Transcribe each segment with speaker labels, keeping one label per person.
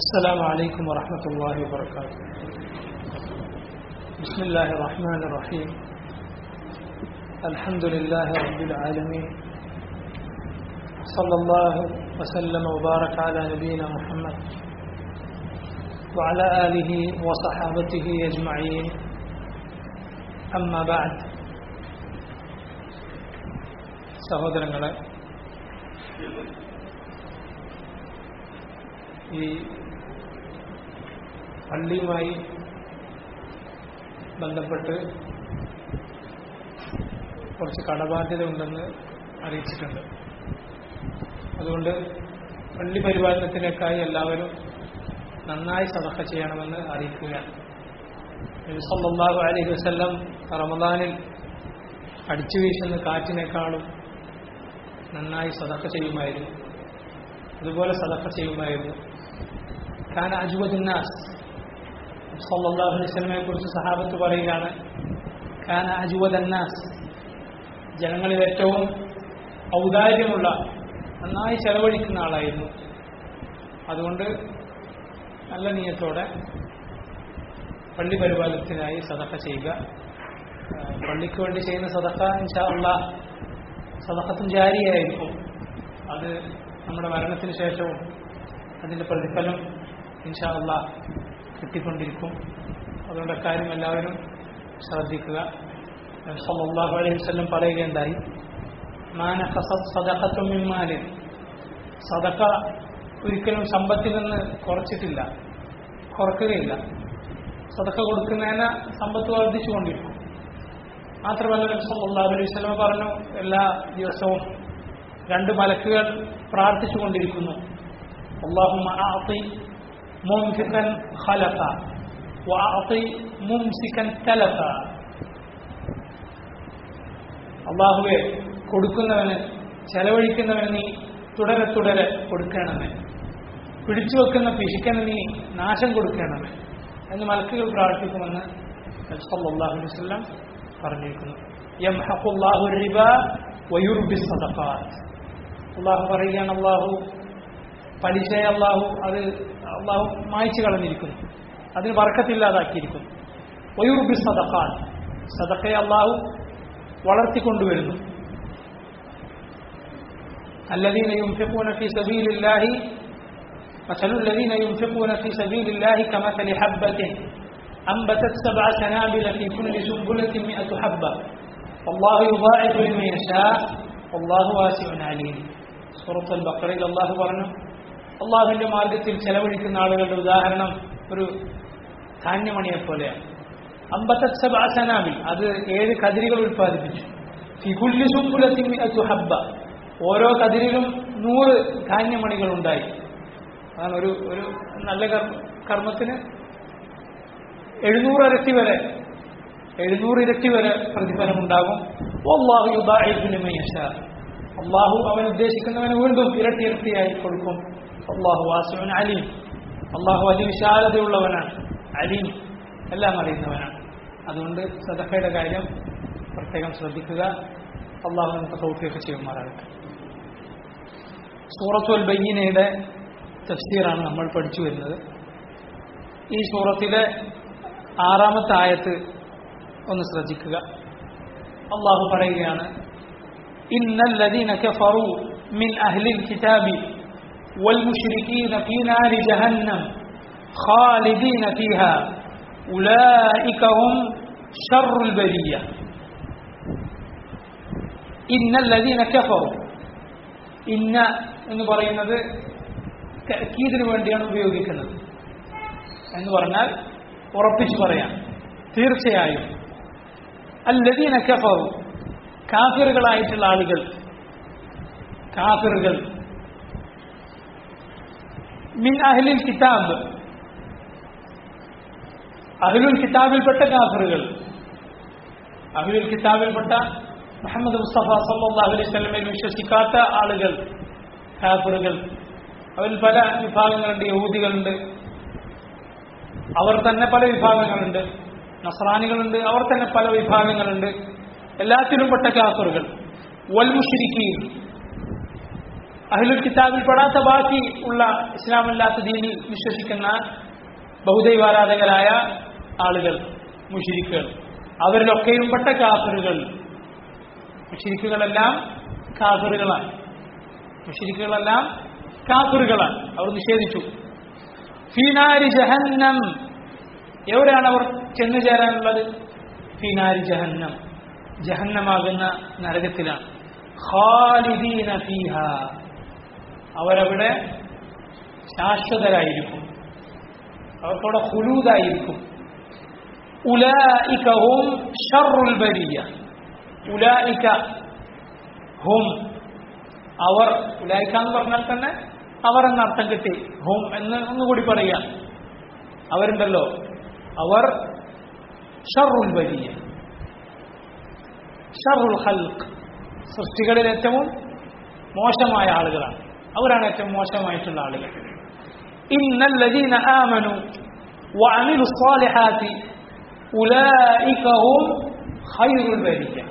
Speaker 1: السلام عليكم ورحمة الله وبركاته بسم الله الرحمن الرحيم الحمد لله رب العالمين صلى الله وسلم وبارك على نبينا محمد وعلى آله وصحابته أجمعين أما بعد സഹോദരങ്ങളെ ഈ പള്ളിയുമായി ബന്ധപ്പെട്ട് കുറച്ച് കടബാധ്യത ഉണ്ടെന്ന് അറിയിച്ചിട്ടുണ്ട് അതുകൊണ്ട് പള്ളി പരിപാലനത്തിനേക്കായി എല്ലാവരും നന്നായി സദഹ ചെയ്യണമെന്ന് അറിയിക്കുകയാണ് സല്ലല്ലാഹു അലൈഹി വസല്ലം റമദാനിൽ അടിച്ചു വീശുന്ന കാറ്റിനേക്കാളും നന്നായി സദഹ ചെയ്യുമായിരുന്നു അതുപോലെ സദഹ ചെയ്യുമായിരുന്നു ഖാൻ അജുവദുന്നാസ് സല്ലല്ലാഹു അലൈഹി വസല്ലമയെ കുറിച്ച് സഹാബത്ത് പറയുകയാണ് ഖാൻ അജുവദന്നാസ് ജനങ്ങളിൽ ഏറ്റവും ഔദാര്യമുള്ള നന്നായി ചെലവഴിക്കുന്ന ആളായിരുന്നു അതുകൊണ്ട് നല്ല നീയത്തോടെ പള്ളി പരിപാലനത്തിനായി സദക്ക ചെയ്യുക പള്ളിക്ക് വേണ്ടി ചെയ്യുന്ന സദക്ക ഇൻഷാ അള്ളാ സദക്കത്തും ജാരിയായിരിക്കും അത് നമ്മുടെ മരണത്തിന് ശേഷവും അതിൻ്റെ പ്രതിഫലം ഇൻഷാ അള്ളാ കിട്ടിക്കൊണ്ടിരിക്കും അതുകൊണ്ട് അക്കാര്യം എല്ലാവരും ശ്രദ്ധിക്കുക സല്ലല്ലാഹു അലൈഹി വസല്ലം പറയുകയുണ്ടായി മാന സദഖത്തും മിമ്മാലിൻ സദക്ക ഒരിക്കലും സമ്പത്തിൽ നിന്ന് കുറച്ചിട്ടില്ല കുറക്കുകയില്ല സദക്ക കൊടുക്കുന്നതിന് സമ്പത്ത് വർദ്ധിച്ചുകൊണ്ടിരിക്കും മാത്രമല്ല നബി സല്ലല്ലാഹു അലൈഹി വസല്ലം പറഞ്ഞു എല്ലാ ദിവസവും രണ്ട് മലക്കുകൾ പ്രാർത്ഥിച്ചുകൊണ്ടിരിക്കുന്നു اللهم أعطي ممسكا خلفا وأعطي ممسكا تلفا അള്ളാഹുവെ കൊടുക്കുന്നവന് ചെലവഴിക്കുന്നവന് നീ തുടരെ തുടരെ കൊടുക്കണമേ പിടിച്ചു വെക്കുന്ന പിശുക്കന് നീ നാശം കൊടുക്കണമേ എന്ന് മലക്കുകൾ പ്രാർത്ഥിക്കുമെന്ന് സല്ലല്ലാഹു അലൈഹി വസല്ലം പറഞ്ഞിരിക്കുന്നു യംഹഖുല്ലാഹു റിബ വയുർബി സദഖാത്ത് അള്ളാഹു പറയുകയാണ് അള്ളാഹു പലിശയെ അള്ളാഹു അത് അള്ളാഹു മായ്ച്ചു കളഞ്ഞിരിക്കുന്നു അതിന് വർക്കത്തില്ലാതാക്കിയിരിക്കുന്നു വയുർബി സദഖാത്ത് സദഖയെ അള്ളാഹു വളർത്തിക്കൊണ്ടുവരുന്നു الذين ينفقون في سبيل الله مثل الذين ينفقون في سبيل الله كمثل حبة أنبتت سبع سنابل في كل سنبلة مئة حبة والله يضاعف لمن يشاء والله واسع عليم سورة البقرة الله പറഞ്ഞു അള്ളാഹുവിന്റെ മാർഗത്തിൽ ചെലവഴിക്കുന്ന ആളുകളുടെ ഉദാഹരണം ഒരു ധാന്യമണിയെ പോലെയാണ് അമ്പത്തത് സനാബിൽ അത് ഏഴ് കതിരികൾ ഉൽപ്പാദിപ്പിച്ചു ഫികുല്ലി സുംബുലത്തിൻ ഹബ്ബ ഓരോ കതിരിലും നൂറ് ധാന്യമണികൾ ഉണ്ടായി അതാണ് ഒരു ഒരു നല്ല കർമ്മത്തിന് എഴുന്നൂറ് ഇരട്ടി വരെ എഴുന്നൂറ് ഇരട്ടി വരെ പ്രതിഫലം ഉണ്ടാകും അള്ളാഹു അവൻ ഉദ്ദേശിക്കുന്നവന് വീണ്ടും ഇരട്ടി ഇരട്ടിയായി കൊടുക്കും അള്ളാഹു വാസുവൻ അലീം അള്ളാഹു അതിവിശാലതയുള്ളവനാണ് അലീം എല്ലാം അറിയുന്നവനാണ് അതുകൊണ്ട് സദഹയുടെ കാര്യം പ്രത്യേകം ശ്രദ്ധിക്കുക അള്ളാഹു നമുക്ക് സൗഖ്യമൊക്കെ ചെയ്യുമാറാകട്ടെ സൂറത്തുൽ ബയ്യനയുടെ തഫ്സീറാണ് നമ്മൾ പഠിച്ചു വരുന്നത് ഈ സൂറത്തിലെ ആറാമത്തെ ആയത്ത് ഒന്ന് ശ്രദ്ധിക്കുക അള്ളാഹു പറയുകയാണ് ഇന്നല്ലദീന കഫറു മിൻ അഹ്ലിൽ കിതാബി والمشركين في نار جهنم خالدين فيها أولئك هم شر البرية إن الذين كفروا إن എന്ന് പറയുന്നത് തക്കീതിന് വേണ്ടിയാണ് ഉപയോഗിക്കുന്നത് എന്ന് പറഞ്ഞാൽ ഉറപ്പിച്ചു പറയാം തീർച്ചയായും അല്ലദീന കഫറു കാഫിറുകളായിട്ടുള്ള ആളുകൾ കാഫിറുകൾ മിൻ അഹ്ലിൽ കിതാബ് അഹ്ലുൽ കിതാബിൽപ്പെട്ട കാഫിറുകൾ അഹ്ലുൽ കിതാബിൽപ്പെട്ട മുഹമ്മദ് മുസ്തഫ സല്ലല്ലാഹു അലൈഹി വസല്ലമയിൽ വിശ്വസിക്കാത്ത ആളുകൾ കാഫിറുകൾ അവരിൽ പല വിഭാഗങ്ങളുണ്ട് യഹൂദികളുണ്ട് അവർ തന്നെ പല വിഭാഗങ്ങളുണ്ട് നസ്രാനികളുണ്ട് അവർ തന്നെ പല വിഭാഗങ്ങളുണ്ട് എല്ലാത്തിലും പെട്ട കാഫറുകൾ വൽ മുഷിരിക്കീൻ അഹ്ലുൽ കിതാബിൽ പെടാത്ത ബാക്കി ഉള്ള ഇസ്ലാമല്ലാത്ത ദീനിൽ വിശ്വസിക്കുന്ന ബഹുദൈവാരാധകരായ ആളുകൾ മുഷിരിക്കുകൾ അവരിലൊക്കെയും പെട്ട കാഫറുകൾ മുഷിരിക്കുകളെല്ലാം കാഫറുകളാണ് മുഷിരിക്കുകളെല്ലാം കാഫറുകളാണ് അവർ നിഷേധിച്ചു ഫീനാരി ജഹന്നം എവിടെയാണ് അവർ ചെന്നു ചേരാനുള്ളത് ഫീനാരി ജഹന്നം ജഹന്നമാകുന്ന നരകത്തിലാണ് ഖാലിദീന ഫീഹ അവരവിടെ ശാശ്വതരായിരിക്കും അവർക്കവിടെ ഹുലൂദായിരിക്കും ഉലായിക ഹും ഷറുൽ ബരിയ ഉലായിക ഹും അവർ ഉലായിക്ക എന്ന് പറഞ്ഞാൽ തന്നെ അവർ എന്ന അർത്ഥം കിട്ടി ഹും എന്ന് ഒന്നുകൂടി പറയാം അവരുണ്ടല്ലോ അവർ ഷറുൽ ബരിയ ഷറുൽ ഹൽക്ക് സൃഷ്ടികളിൽ ഏറ്റവും മോശമായ ആളുകളാണ് അവരാണ് ഏറ്റവും മോശമായിട്ടുള്ള ആളുകൾ ഇന്നല്ലദീന ആമനു وعملوا الصالحات أولئك هم خير البرية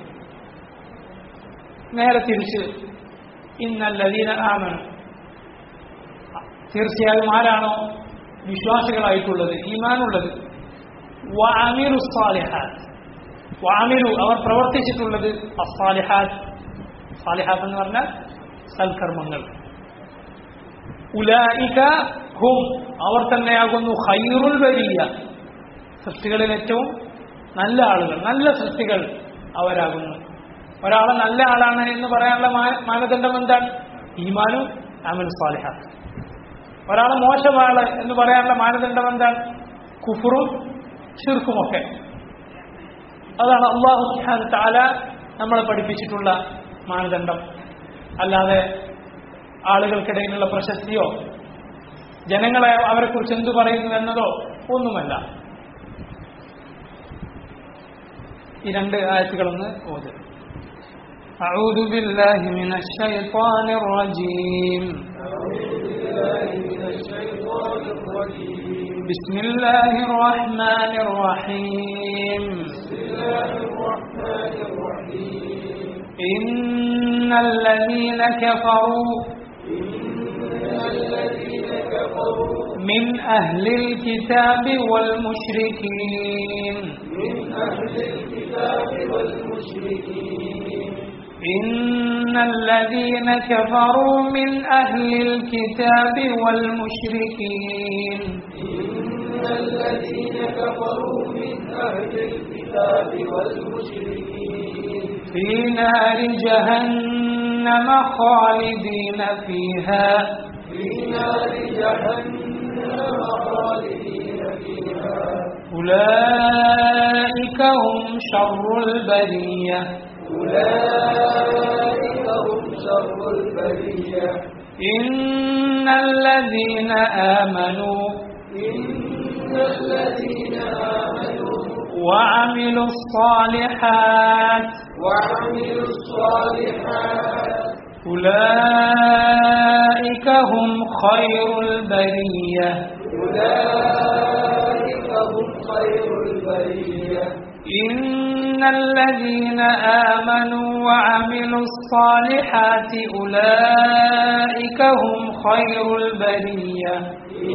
Speaker 1: നേരെ തിരിച്ച് ഇന്നല്ലദീന ആമനു തീർച്ചയായും ആരാണോ വിശ്വാസികളായിട്ടുള്ളത് ഈമാനുള്ളത് വാമിലു സാലിഹാത്ത് വാമിലു അവർ പ്രവർത്തിച്ചിട്ടുള്ളത് അസാലിഹാത്ത് സാലിഹാത്ത് എന്ന് പറഞ്ഞാൽ സൽക്കർമ്മങ്ങൾ ഉലായിക ഹും അവർ തന്നെയാകുന്നു ഹൈറുൽ വരിയ സൃഷ്ടികളിൽ ഏറ്റവും നല്ല ആളുകൾ നല്ല സൃഷ്ടികൾ അവരാകുന്നു ഒരാളെ നല്ല ആളാണ് എന്ന് പറയാനുള്ള മാ- മാനദണ്ഡം എന്താണ് ഈമാനും അമൽ സാലിഹാത്ത് ഒരാളെ മോശമാണ് എന്ന് പറയാനുള്ള മാനദണ്ഡം എന്താണ് കുഫറും ഷിർക്കുമൊക്കെ അതാണ് അള്ളാഹു സുബ്ഹാനഹു തആല നമ്മളെ പഠിപ്പിച്ചിട്ടുള്ള മാനദണ്ഡം അല്ലാതെ ആളുകൾക്കിടയിലുള്ള പ്രശസ്തിയോ ജനങ്ങളെ അവരെക്കുറിച്ച് എന്തു പറയുന്നു എന്നതോ ഒന്നുമല്ല ഈ രണ്ട് ആയത്തുകളൊന്ന് ഓത് أعوذ بالله من الشيطان الرجيم بسم الله الرحمن الرحيم إن الذين كفروا من أهل الكتاب والمشركين إن الذين كفروا من أهل الكتاب والمشركين في نار جهنم خالدين فيها أولئك هم شر البرية إن الذين آمنوا وعملوا الصالحات أولئك هم خير البرية إن الذين آمنوا وعملوا الصالحات أولئك هم خير البرية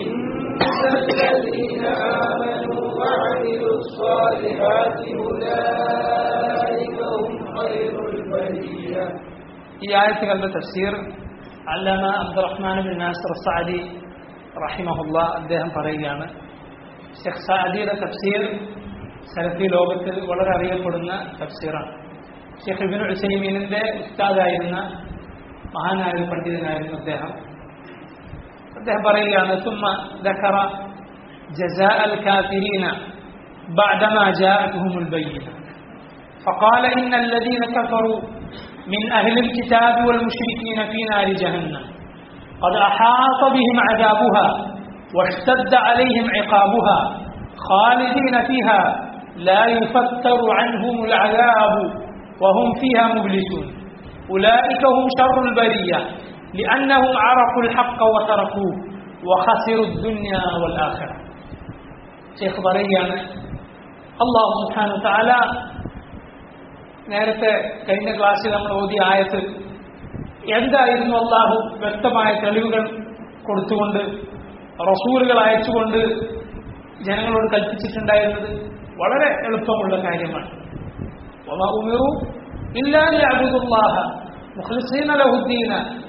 Speaker 1: ഈ ആയത്തുകളുടെ തഫ്സീർ അല്ലാമ അബ്ദുറഹ്മാൻ ബിൻ നാസർ സഅദി റഹിമഹുല്ല അദ്ദേഹം പറയുകയാണ് ഷെഖ് സഅദിയുടെ തഫ്സീർ സലഫി ലോകത്തിൽ വളരെ അറിയപ്പെടുന്ന തഫ്സീറാണ് ഷെഖ് ഇബിൻ ഉസൈമീനിന്റെ ഉസ്താദായിരുന്ന മഹാനായ ഒരു പണ്ഡിതനായിരുന്നു അദ്ദേഹം അദ്ദേഹം പറയുകയാണ് ثم ذكر جزاء الكافرين بعدما جاءتهم البينة فقال إن الذين كفروا من أهل الكتاب والمشركين في نار جهنم قد أحاط بهم عذابها واشتد عليهم عقابها خالدين فيها لا يفتر عنهم العذاب وهم فيها مبلسون أولئك هم شر البرية لأنهم عرفوا الحق وتركوه وخسروا الدنيا والآخرة شيخ ضريان الله سبحانه وتعالى നേരത്തെ കഴിഞ്ഞ ക്ലാസ്സിൽ നമ്മൾ ഓതിയ ആയത്ത് എന്തായിരുന്നു അള്ളാഹു വ്യക്തമായ തെളിവുകൾ കൊടുത്തുകൊണ്ട് റസൂലുകൾ അയച്ചുകൊണ്ട് ജനങ്ങളോട് കൽപ്പിച്ചിട്ടുണ്ടായിരുന്നത് വളരെ എളുപ്പമുള്ള കാര്യമാണ് وما أمروا إلا ليعبدوا الله مخلصين له الدين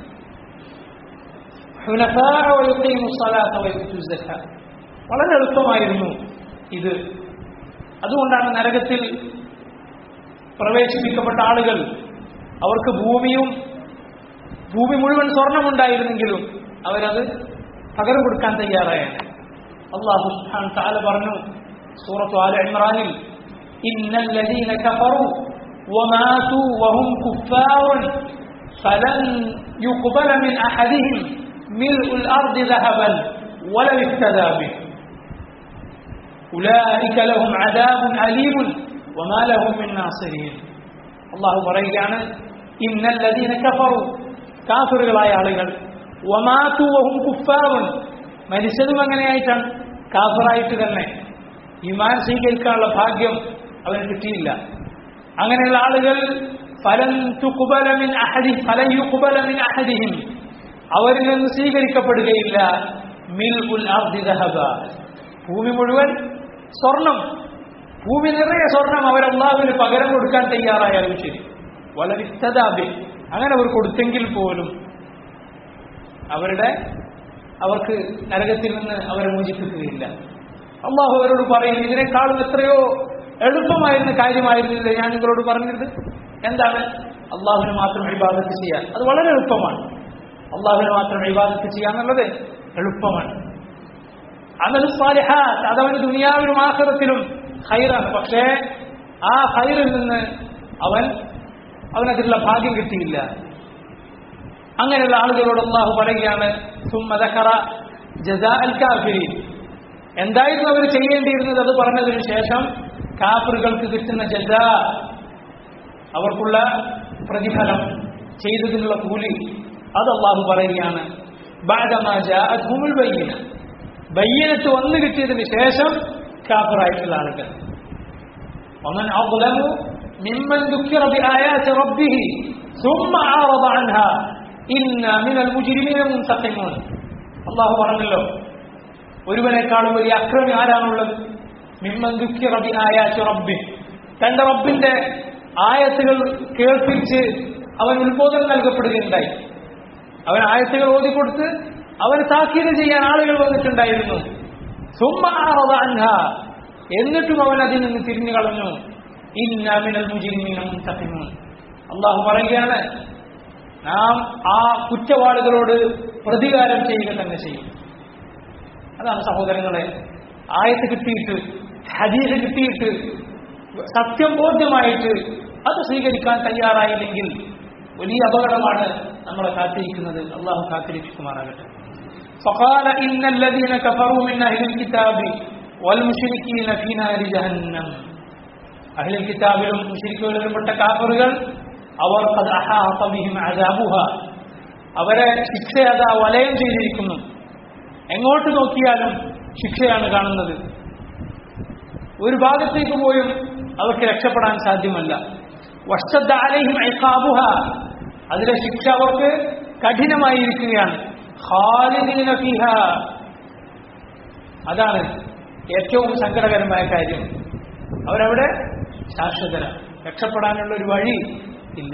Speaker 1: حنفاء ويقيموا الصلاة ويؤتوا الزكاة വളരെ എളുപ്പമായിരുന്നു ഇത് അതുകൊണ്ടാണ് നരകത്തിൽ പ്രവേശിപ്പിക്കപ്പെട്ട ആളുകൾ അവർക്ക് ഭൂമിയും ഭൂമി മുഴുവൻ സ്വർണമുണ്ടായിരുന്നെങ്കിലും അവരത് പകരം കൊടുക്കാൻ തയ്യാറായാണ് അള്ളാഹു സുബ്ഹാനഹു തആല പറഞ്ഞു സൂറത്തു ആല ഇമ്രാനിൽ ഇന്നല്ലദീന കഫറു وماتوا وهم كفار فلن يقبل من أحدهم ملء الأرض ذهبا ولو افتدى به أولئك لهم عذاب أليم وما لهم من ناصرين الله പറയുകയാണ് إن الذين كفروا കാഫിറുകളായ ആളുകൾ വമാതു വഹും കുഫാറുൻ മരിച്ചതും അങ്ങനെയായിട്ടാണ് കാഫറായിട്ട് തന്നെ ഇമാൻ സ്വീകരിക്കാനുള്ള ഭാഗ്യം അവന് കിട്ടിയില്ല അങ്ങനെയുള്ള ആളുകൾ ഫലൻ തുഖ്ബല മിൻ അഹദി ഫലൻ യുഖ്ബല മിൻ അഹദിഹിം അവരിൽ നിന്ന് സ്വീകരിക്കപ്പെടുകയില്ല മിൽ ഉൽ അർദി ദഹബ ഭൂമി മുഴുവൻ സ്വർണം ഭൂമി നിറയെ സ്വർണം അവർ അള്ളാഹുവിന് പകരം കൊടുക്കാൻ തയ്യാറായാലും ശരി വളരെ ഇഷ്ടതാബി അങ്ങനെ അവർ കൊടുത്തെങ്കിൽ പോലും അവരുടെ അവർക്ക് നരകത്തിൽ നിന്ന് അവരെ മോചിപ്പിക്കുകയില്ല അള്ളാഹു അവരോട് പറയും ഇതിനേക്കാളും എത്രയോ എളുപ്പമായിരുന്ന കാര്യമായിരുന്നില്ല ഞാൻ നിങ്ങളോട് പറഞ്ഞത് എന്താണ് അള്ളാഹുവിന് മാത്രം ഇബാദത്ത് ചെയ്യാൻ അത് വളരെ എളുപ്പമാണ് അള്ളാഹുവിന് മാത്രം ഇബാദത്ത് ചെയ്യാന്നുള്ളത് എളുപ്പമാണ് അമൽ സാലിഹാത്ത് അതവന് ദുനിയാവിലും ആഹ്റത്തിലും ഹൈറാണ് പക്ഷേ ആ ഹൈറിൽ നിന്ന് അവൻ അവനതിലുള്ള ഭാഗ്യം കിട്ടിയില്ല അങ്ങനെയുള്ള ആളുകളോട് അള്ളാഹു പറയുകയാണ് സുമ്മദഖറ ജസാ അൽ കാഫിരീൻ എന്തായിരുന്നു അവർ ചെയ്യേണ്ടിയിരുന്നത് അത് പറഞ്ഞതിനു ശേഷം കാഫറുകൾക്ക് കിട്ടുന്ന ജസാ അവർക്കുള്ള പ്രതിഫലം ചെയ്തതിനുള്ള കൂലി അത് അള്ളാഹു പറയുകയാണ് ബാധമാജാഅത്ഹുമുൽ ബയ്യന ബയ്യനത്ത് വന്നു കിട്ടിയതിന് ശേഷം കാഫറായിട്ടുള്ള ആളുകൾ ومن أظلم ممن ذكر بآيات ربه ثم أعرض عنها إنا من المجرمين منتقمون الله പറഞ്ഞല്ലോ ഒരുവനേക്കാളും വലിയ അക്രമി ആരാണുള്ളത് മിമ്മൻ ദുഃഖിറ ബിആയാത്തി റബ്ബി തന്റെ റബ്ബിന്റെ ആയത്തുകൾ കേൾപ്പിച്ച് അവൻ ഉത്ബോധനം നൽകപ്പെടുകയുണ്ടായി അവൻ ആയത്തുകൾ ഓതിക്കൊടുത്ത് അവന് താക്കീത് ചെയ്യാൻ ആളുകൾ വന്നിട്ടുണ്ടായിരുന്നു സുമ്മ അറദ അൻഹ എന്നിട്ടും അവൻ അതിൽ നിന്ന് തിരിഞ്ഞു കളഞ്ഞു ഇന്നാമിനൽ മുജിരിമീന മുൻതഖിമൂൻ അള്ളാഹു പറയുകയാണ് നാം ആ കുറ്റവാളികളോട് പ്രതികാരം ചെയ്യുക തന്നെ ചെയ്യും അതാണ് സഹോദരങ്ങളെ ആയത്ത് കിട്ടിയിട്ട് ഹദീസ് കിട്ടിയിട്ട് സത്യം ബോധ്യമായിട്ട് അത് സ്വീകരിക്കാൻ തയ്യാറായില്ലെങ്കിൽ വലിയ അപകടമാണ് നമ്മളെ കാത്തിരിക്കുന്നത് അള്ളാഹു കാത്തിരിക്കുമാറാകട്ടെ فقال إن الذين كفروا من أهل الكتاب والمشركين في نار جهنم أهل الكتاب മുശ്രിക്കുകളിലും പെട്ട കാഫറുകൾ അവർ قد أحاط بهم عذابها അവരെ ശിക്ഷ അതാ വലയം ചെയ്തിരിക്കുന്നു എങ്ങോട്ട് നോക്കിയാലും ശിക്ഷയാണ് കാണുന്നത് ഒരു ഭാഗത്തേക്ക് പോയും അവർക്ക് രക്ഷപ്പെടാൻ സാധ്യമല്ല വഷ്ടദ്ദ അലൈഹിം ഐഖാബുഹ അതിലെ ശിക്ഷ അവർക്ക് കഠിനമായിരിക്കുകയാണ് ഖാലിദീന ഫിഹ അതാണ് ഏറ്റവും സങ്കടകരമായ കാര്യം അവരവിടെ ശാശ്വതരാണ് രക്ഷപ്പെടാനുള്ള ഒരു വഴി ഇല്ല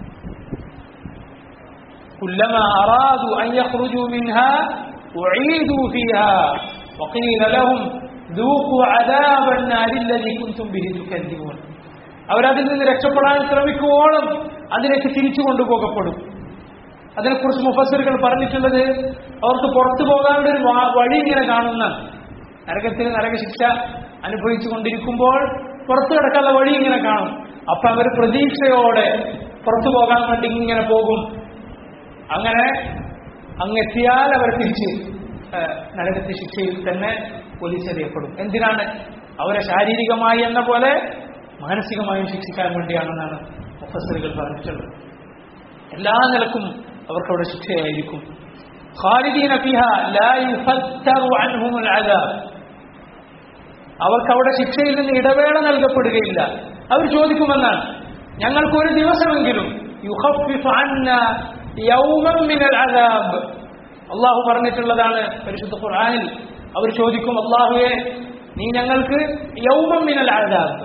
Speaker 1: كلما أرادوا أن يخرجوا منها أعيدوا فيها وقيل لهم ذوقوا عذاب النار الذي كنتم به تكذبون അവരതിൽ നിന്ന് രക്ഷപ്പെടാൻ ശ്രമിക്കുവോളം അതിലേക്ക് തിരിച്ചു കൊണ്ടുപോകപ്പെടും അതിനെക്കുറിച്ച് മുഫസറുകൾ പറഞ്ഞിട്ടുള്ളത് അവർക്ക് പുറത്തു പോകാനുള്ള ഒരു വാ- വഴി ഇങ്ങനെ കാണുന്ന നരകത്തിൽ നരകശിക്ഷ അനുഭവിച്ചു കൊണ്ടിരിക്കുമ്പോൾ പുറത്തു കിടക്കാനുള്ള വഴി ഇങ്ങനെ കാണും അപ്പൊ അവർ പ്രതീക്ഷയോടെ പുറത്തു പോകാൻ വേണ്ടി ഇങ്ങനെ പോകും അങ്ങനെ അങ്ങെത്തിയാൽ അവർ തിരിച്ച് ഏഹ്, നരകത്തെ ശിക്ഷയിൽ തന്നെ പോലീസറിയപ്പെടും എന്തിനാണ് അവരെ ശാരീരികമായി എന്ന പോലെ മാനസികമായും ശിക്ഷിക്കാൻ വേണ്ടിയാണെന്നാണ് മുഫസറുകൾ പറഞ്ഞിട്ടുള്ളത് എല്ലാ നിലക്കും അവർക്കവിടെ ശിക്ഷയായിരിക്കും ഖാലിദീന ഫിഹ ലാ യുഫത്തറു അൻഹുമുൽ അദാബ് അവർക്ക് അവിടെ ശിക്ഷയിൽ നിന്ന് ഇടവേള നൽകപ്പെടുകയില്ല അവർ ചോദിക്കുമെന്നാണ് ഞങ്ങൾക്ക് ഒരു ദിവസമെങ്കിലും യുഖഫിഫു അന്ന യൗമം മിനൽ അദാബ് അള്ളാഹു പറഞ്ഞിട്ടുള്ളതാണ് പരിശുദ്ധ ഖുർആനിൽ അവർ ചോദിക്കും അള്ളാഹുവെ നീ ഞങ്ങൾക്ക് യൗമം മിനൽ അദാബ്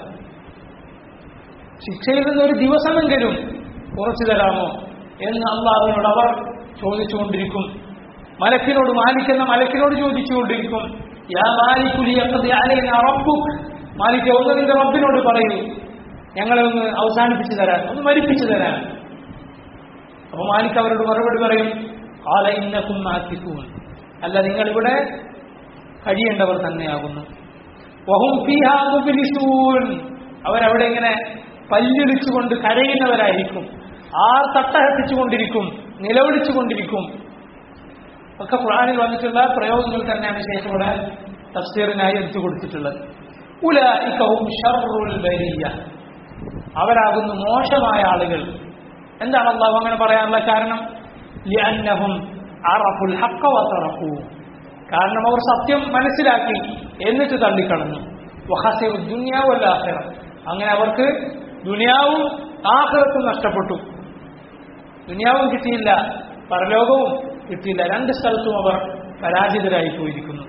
Speaker 1: ശിക്ഷയിൽ നിന്ന് ഒരു ദിവസമെങ്കിലും കുറച്ചു തരാമോ എന്ന് അള്ളാഹുവിനോട് അവർ ചോദിച്ചുകൊണ്ടിരിക്കും മലക്കിനോട് മാലിക്കുന്ന മലക്കിനോട് ചോദിച്ചുകൊണ്ടിരിക്കും യാ മാലിക്കുലി റബ്ബുക് മാലിക്ക ഒന്ന് നിന്റെ റബ്ബിനോട് പറയൂ ഞങ്ങളെ ഒന്ന് അവസാനിപ്പിച്ചു തരാൻ ഒന്ന് മരിപ്പിച്ചു തരാൻ അപ്പൊ മാലിക് അവരോട് മറുപടി പറയും ആല ഇന്നക്കും മാറ്റിക്കൂൻ അല്ല നിങ്ങളിവിടെ കഴിയേണ്ടവർ തന്നെയാകുന്നു വഹും ഫീഹാ മുബ്ലിസൂൻ അവരവിടെ ഇങ്ങനെ പല്ലിളിച്ചുകൊണ്ട് കരയുന്നവരായിരിക്കും ആർ തട്ടഹസിച്ചുകൊണ്ടിരിക്കും നിലവിളിച്ചുകൊണ്ടിരിക്കും ഒക്കെ ഖുർആനിൽ വന്നിട്ടുള്ള പ്രയോഗങ്ങൾ തന്നെയാണ് ശേഷം ഇവിടെ തഫ്സീറിനായി എടുത്തു കൊടുത്തിട്ടുള്ളത് ഉലായിക്കവും ഷർറുൽ ബരിയ അവരാകുന്നു മോശമായ ആളുകൾ എന്താണ് അള്ളാഹു അങ്ങനെ പറയാനുള്ള കാരണം ലിഅന്നഹും അറഫുൽ ഹഖ വതറഫു കാരണം അവർ സത്യം മനസ്സിലാക്കി എന്നിട്ട് തള്ളിക്കളഞ്ഞു വഹസിറു ദുനിയ വൽ ആഖിറ അങ്ങനെ അവർക്ക് ദുനിയാവും ആഖിറത്തും നഷ്ടപ്പെട്ടു ദുനിയാവും കിട്ടിയില്ല പരലോകവും കിട്ടിയില്ല രണ്ട് സ്ഥലത്തും അവർ പരാജിതരായി പോയിരിക്കുന്നു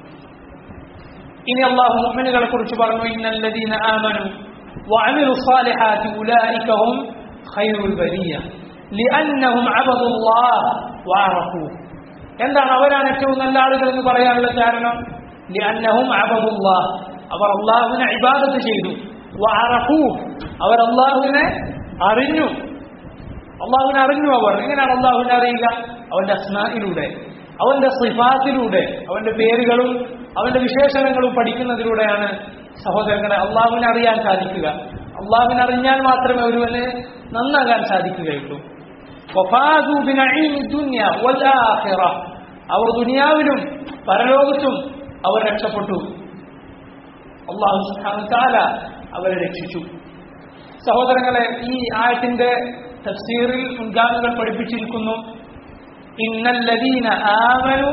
Speaker 1: ഇനി അള്ളാഹു മുഅ്മിനുകളെ കുറിച്ച് പറഞ്ഞു ഇന്നല്ലദീന ആമനു وعملوا الصالحات أولئك هم خير البرية لأنهم عبدوا الله وعرفوه എന്താണ് അവരാണ് ഏറ്റവും നല്ല ആളുകൾ എന്ന് പറയാനുള്ള കാരണം ലിഅന്നഹും അബദുല്ലാഹ് അവർ അള്ളാഹുവിനെ ഇബാദത്ത് ചെയ്തു വഅറഫൂ അവർ അള്ളാഹുവിനെ അറിഞ്ഞു അള്ളാഹുവിനെ അറിഞ്ഞു അവർ എങ്ങനെയാണ് അള്ളാഹുവിനെ അറിയുക അവന്റെ അസ്മായിലൂടെ അവന്റെ സിഫാത്തിലൂടെ അവന്റെ പേരുകളും അവന്റെ വിശേഷണങ്ങളും പഠിക്കുന്നതിലൂടെയാണ് സഹോദരങ്ങളെ അള്ളാഹുവിനെ അറിയാൻ സാധിക്കുക അള്ളാഹുവിനെ അറിഞ്ഞാൽ മാത്രമേ ഒരുവന് നന്നാകാൻ സാധിക്കുകയുള്ളൂ വഫാദു ബിനഈമി ദുനിയ വൽ ആഖിറ അവർ ദുനിയാവിലും പരലോകത്തും അവർ രക്ഷപ്പെട്ടു അള്ളാഹു സുബ്ഹാനഹു തആല അവരെ രക്ഷിച്ചു സഹോദരങ്ങളെ ഈ ആയത്തിന്റെ തഫ്സീറിൽ മുൻഗാമികൾ പഠിപ്പിച്ചിരിക്കുന്നു ഇന്നല്ലദീന ആമനു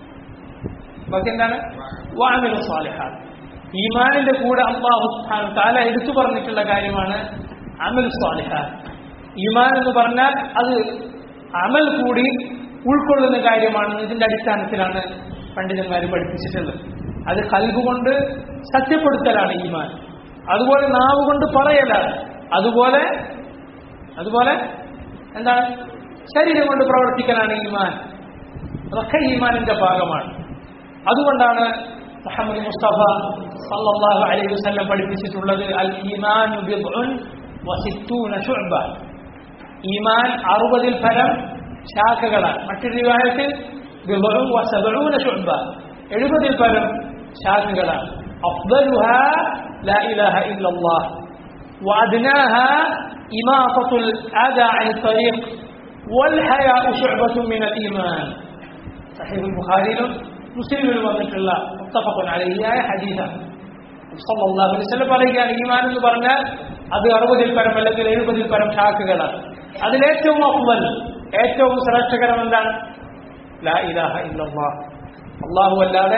Speaker 1: ബാക്കി എന്താണ് വാമിലു സാലിഹാത്ത് ഈമാനിന്റെ കൂടെ അള്ളാഹു സുബ്ഹാനഹു തആല എടുത്തു പറഞ്ഞിട്ടുള്ള കാര്യമാണ് അമൽ സാലിഹാത്ത് ഈമാൻ എന്ന് പറഞ്ഞാൽ അത് അമൽ കൂടി ഉൾക്കൊള്ളുന്ന കാര്യമാണ് ഇതിന്റെ അടിസ്ഥാനത്തിലാണ് പണ്ഡിതന്മാർ പഠിപ്പിച്ചിട്ടുള്ളത് അത് കൽബുകൊണ്ട് സത്യപ്പെടുത്തലാണ് ഈമാൻ അതുപോലെ നാവ് കൊണ്ട് പറയലാണ് അതുപോലെ അതുപോലെ എന്താണ് ശരീരം കൊണ്ട് പ്രവർത്തിക്കലാണ് ഈമാൻ അതൊക്കെ ഈമാനിന്റെ ഭാഗമാണ് അതുകൊണ്ടാണ് മുഹമ്മദ് മുസ്തഫ സല്ലല്ലാഹു അലൈഹി വസല്ലം പഠിപ്പിച്ചിട്ടുള്ളത് അൽ ഈമാൻ ബിദ്ഉൻ വസിത്തൂന ശുഅബ ഈമാൻ അറുപതിൽ ഫലം ശാഖകളാണ് മറ്റൊരു വിവാഹത്തിൽ ബിദ്ഉൻ വസബഊന ശുഅബ എഴുപതിൽ ഫലം ശാഖകളാണ് അഫ്ദലുഹാ ലാ ഇലാഹ ഇല്ലല്ലാഹ് وأدناها إماطة الأذى عن الطريق والحياء شعبة من الإيمان صحيح البخاري മുസ്ലിമിൽ വന്നിട്ടുള്ള മുത്തഫഖുൻ അലഹിയായ ഹദീസാണ് സല്ലല്ലാഹു അലൈഹി വസല്ലം പറയുകയാണ് ഈമാൻ എന്ന് പറഞ്ഞാൽ അത് അറുപതിൽ പരം അല്ലെങ്കിൽ എഴുപതിൽ പരം ശാഖകളാണ് അതിലേറ്റവും അഫ്വൽ ഏറ്റവും ശ്രേഷ്ഠകരം എന്താണ് ലാ ഇലാഹ ഇല്ലല്ലാഹ് അല്ലാഹു അല്ലാതെ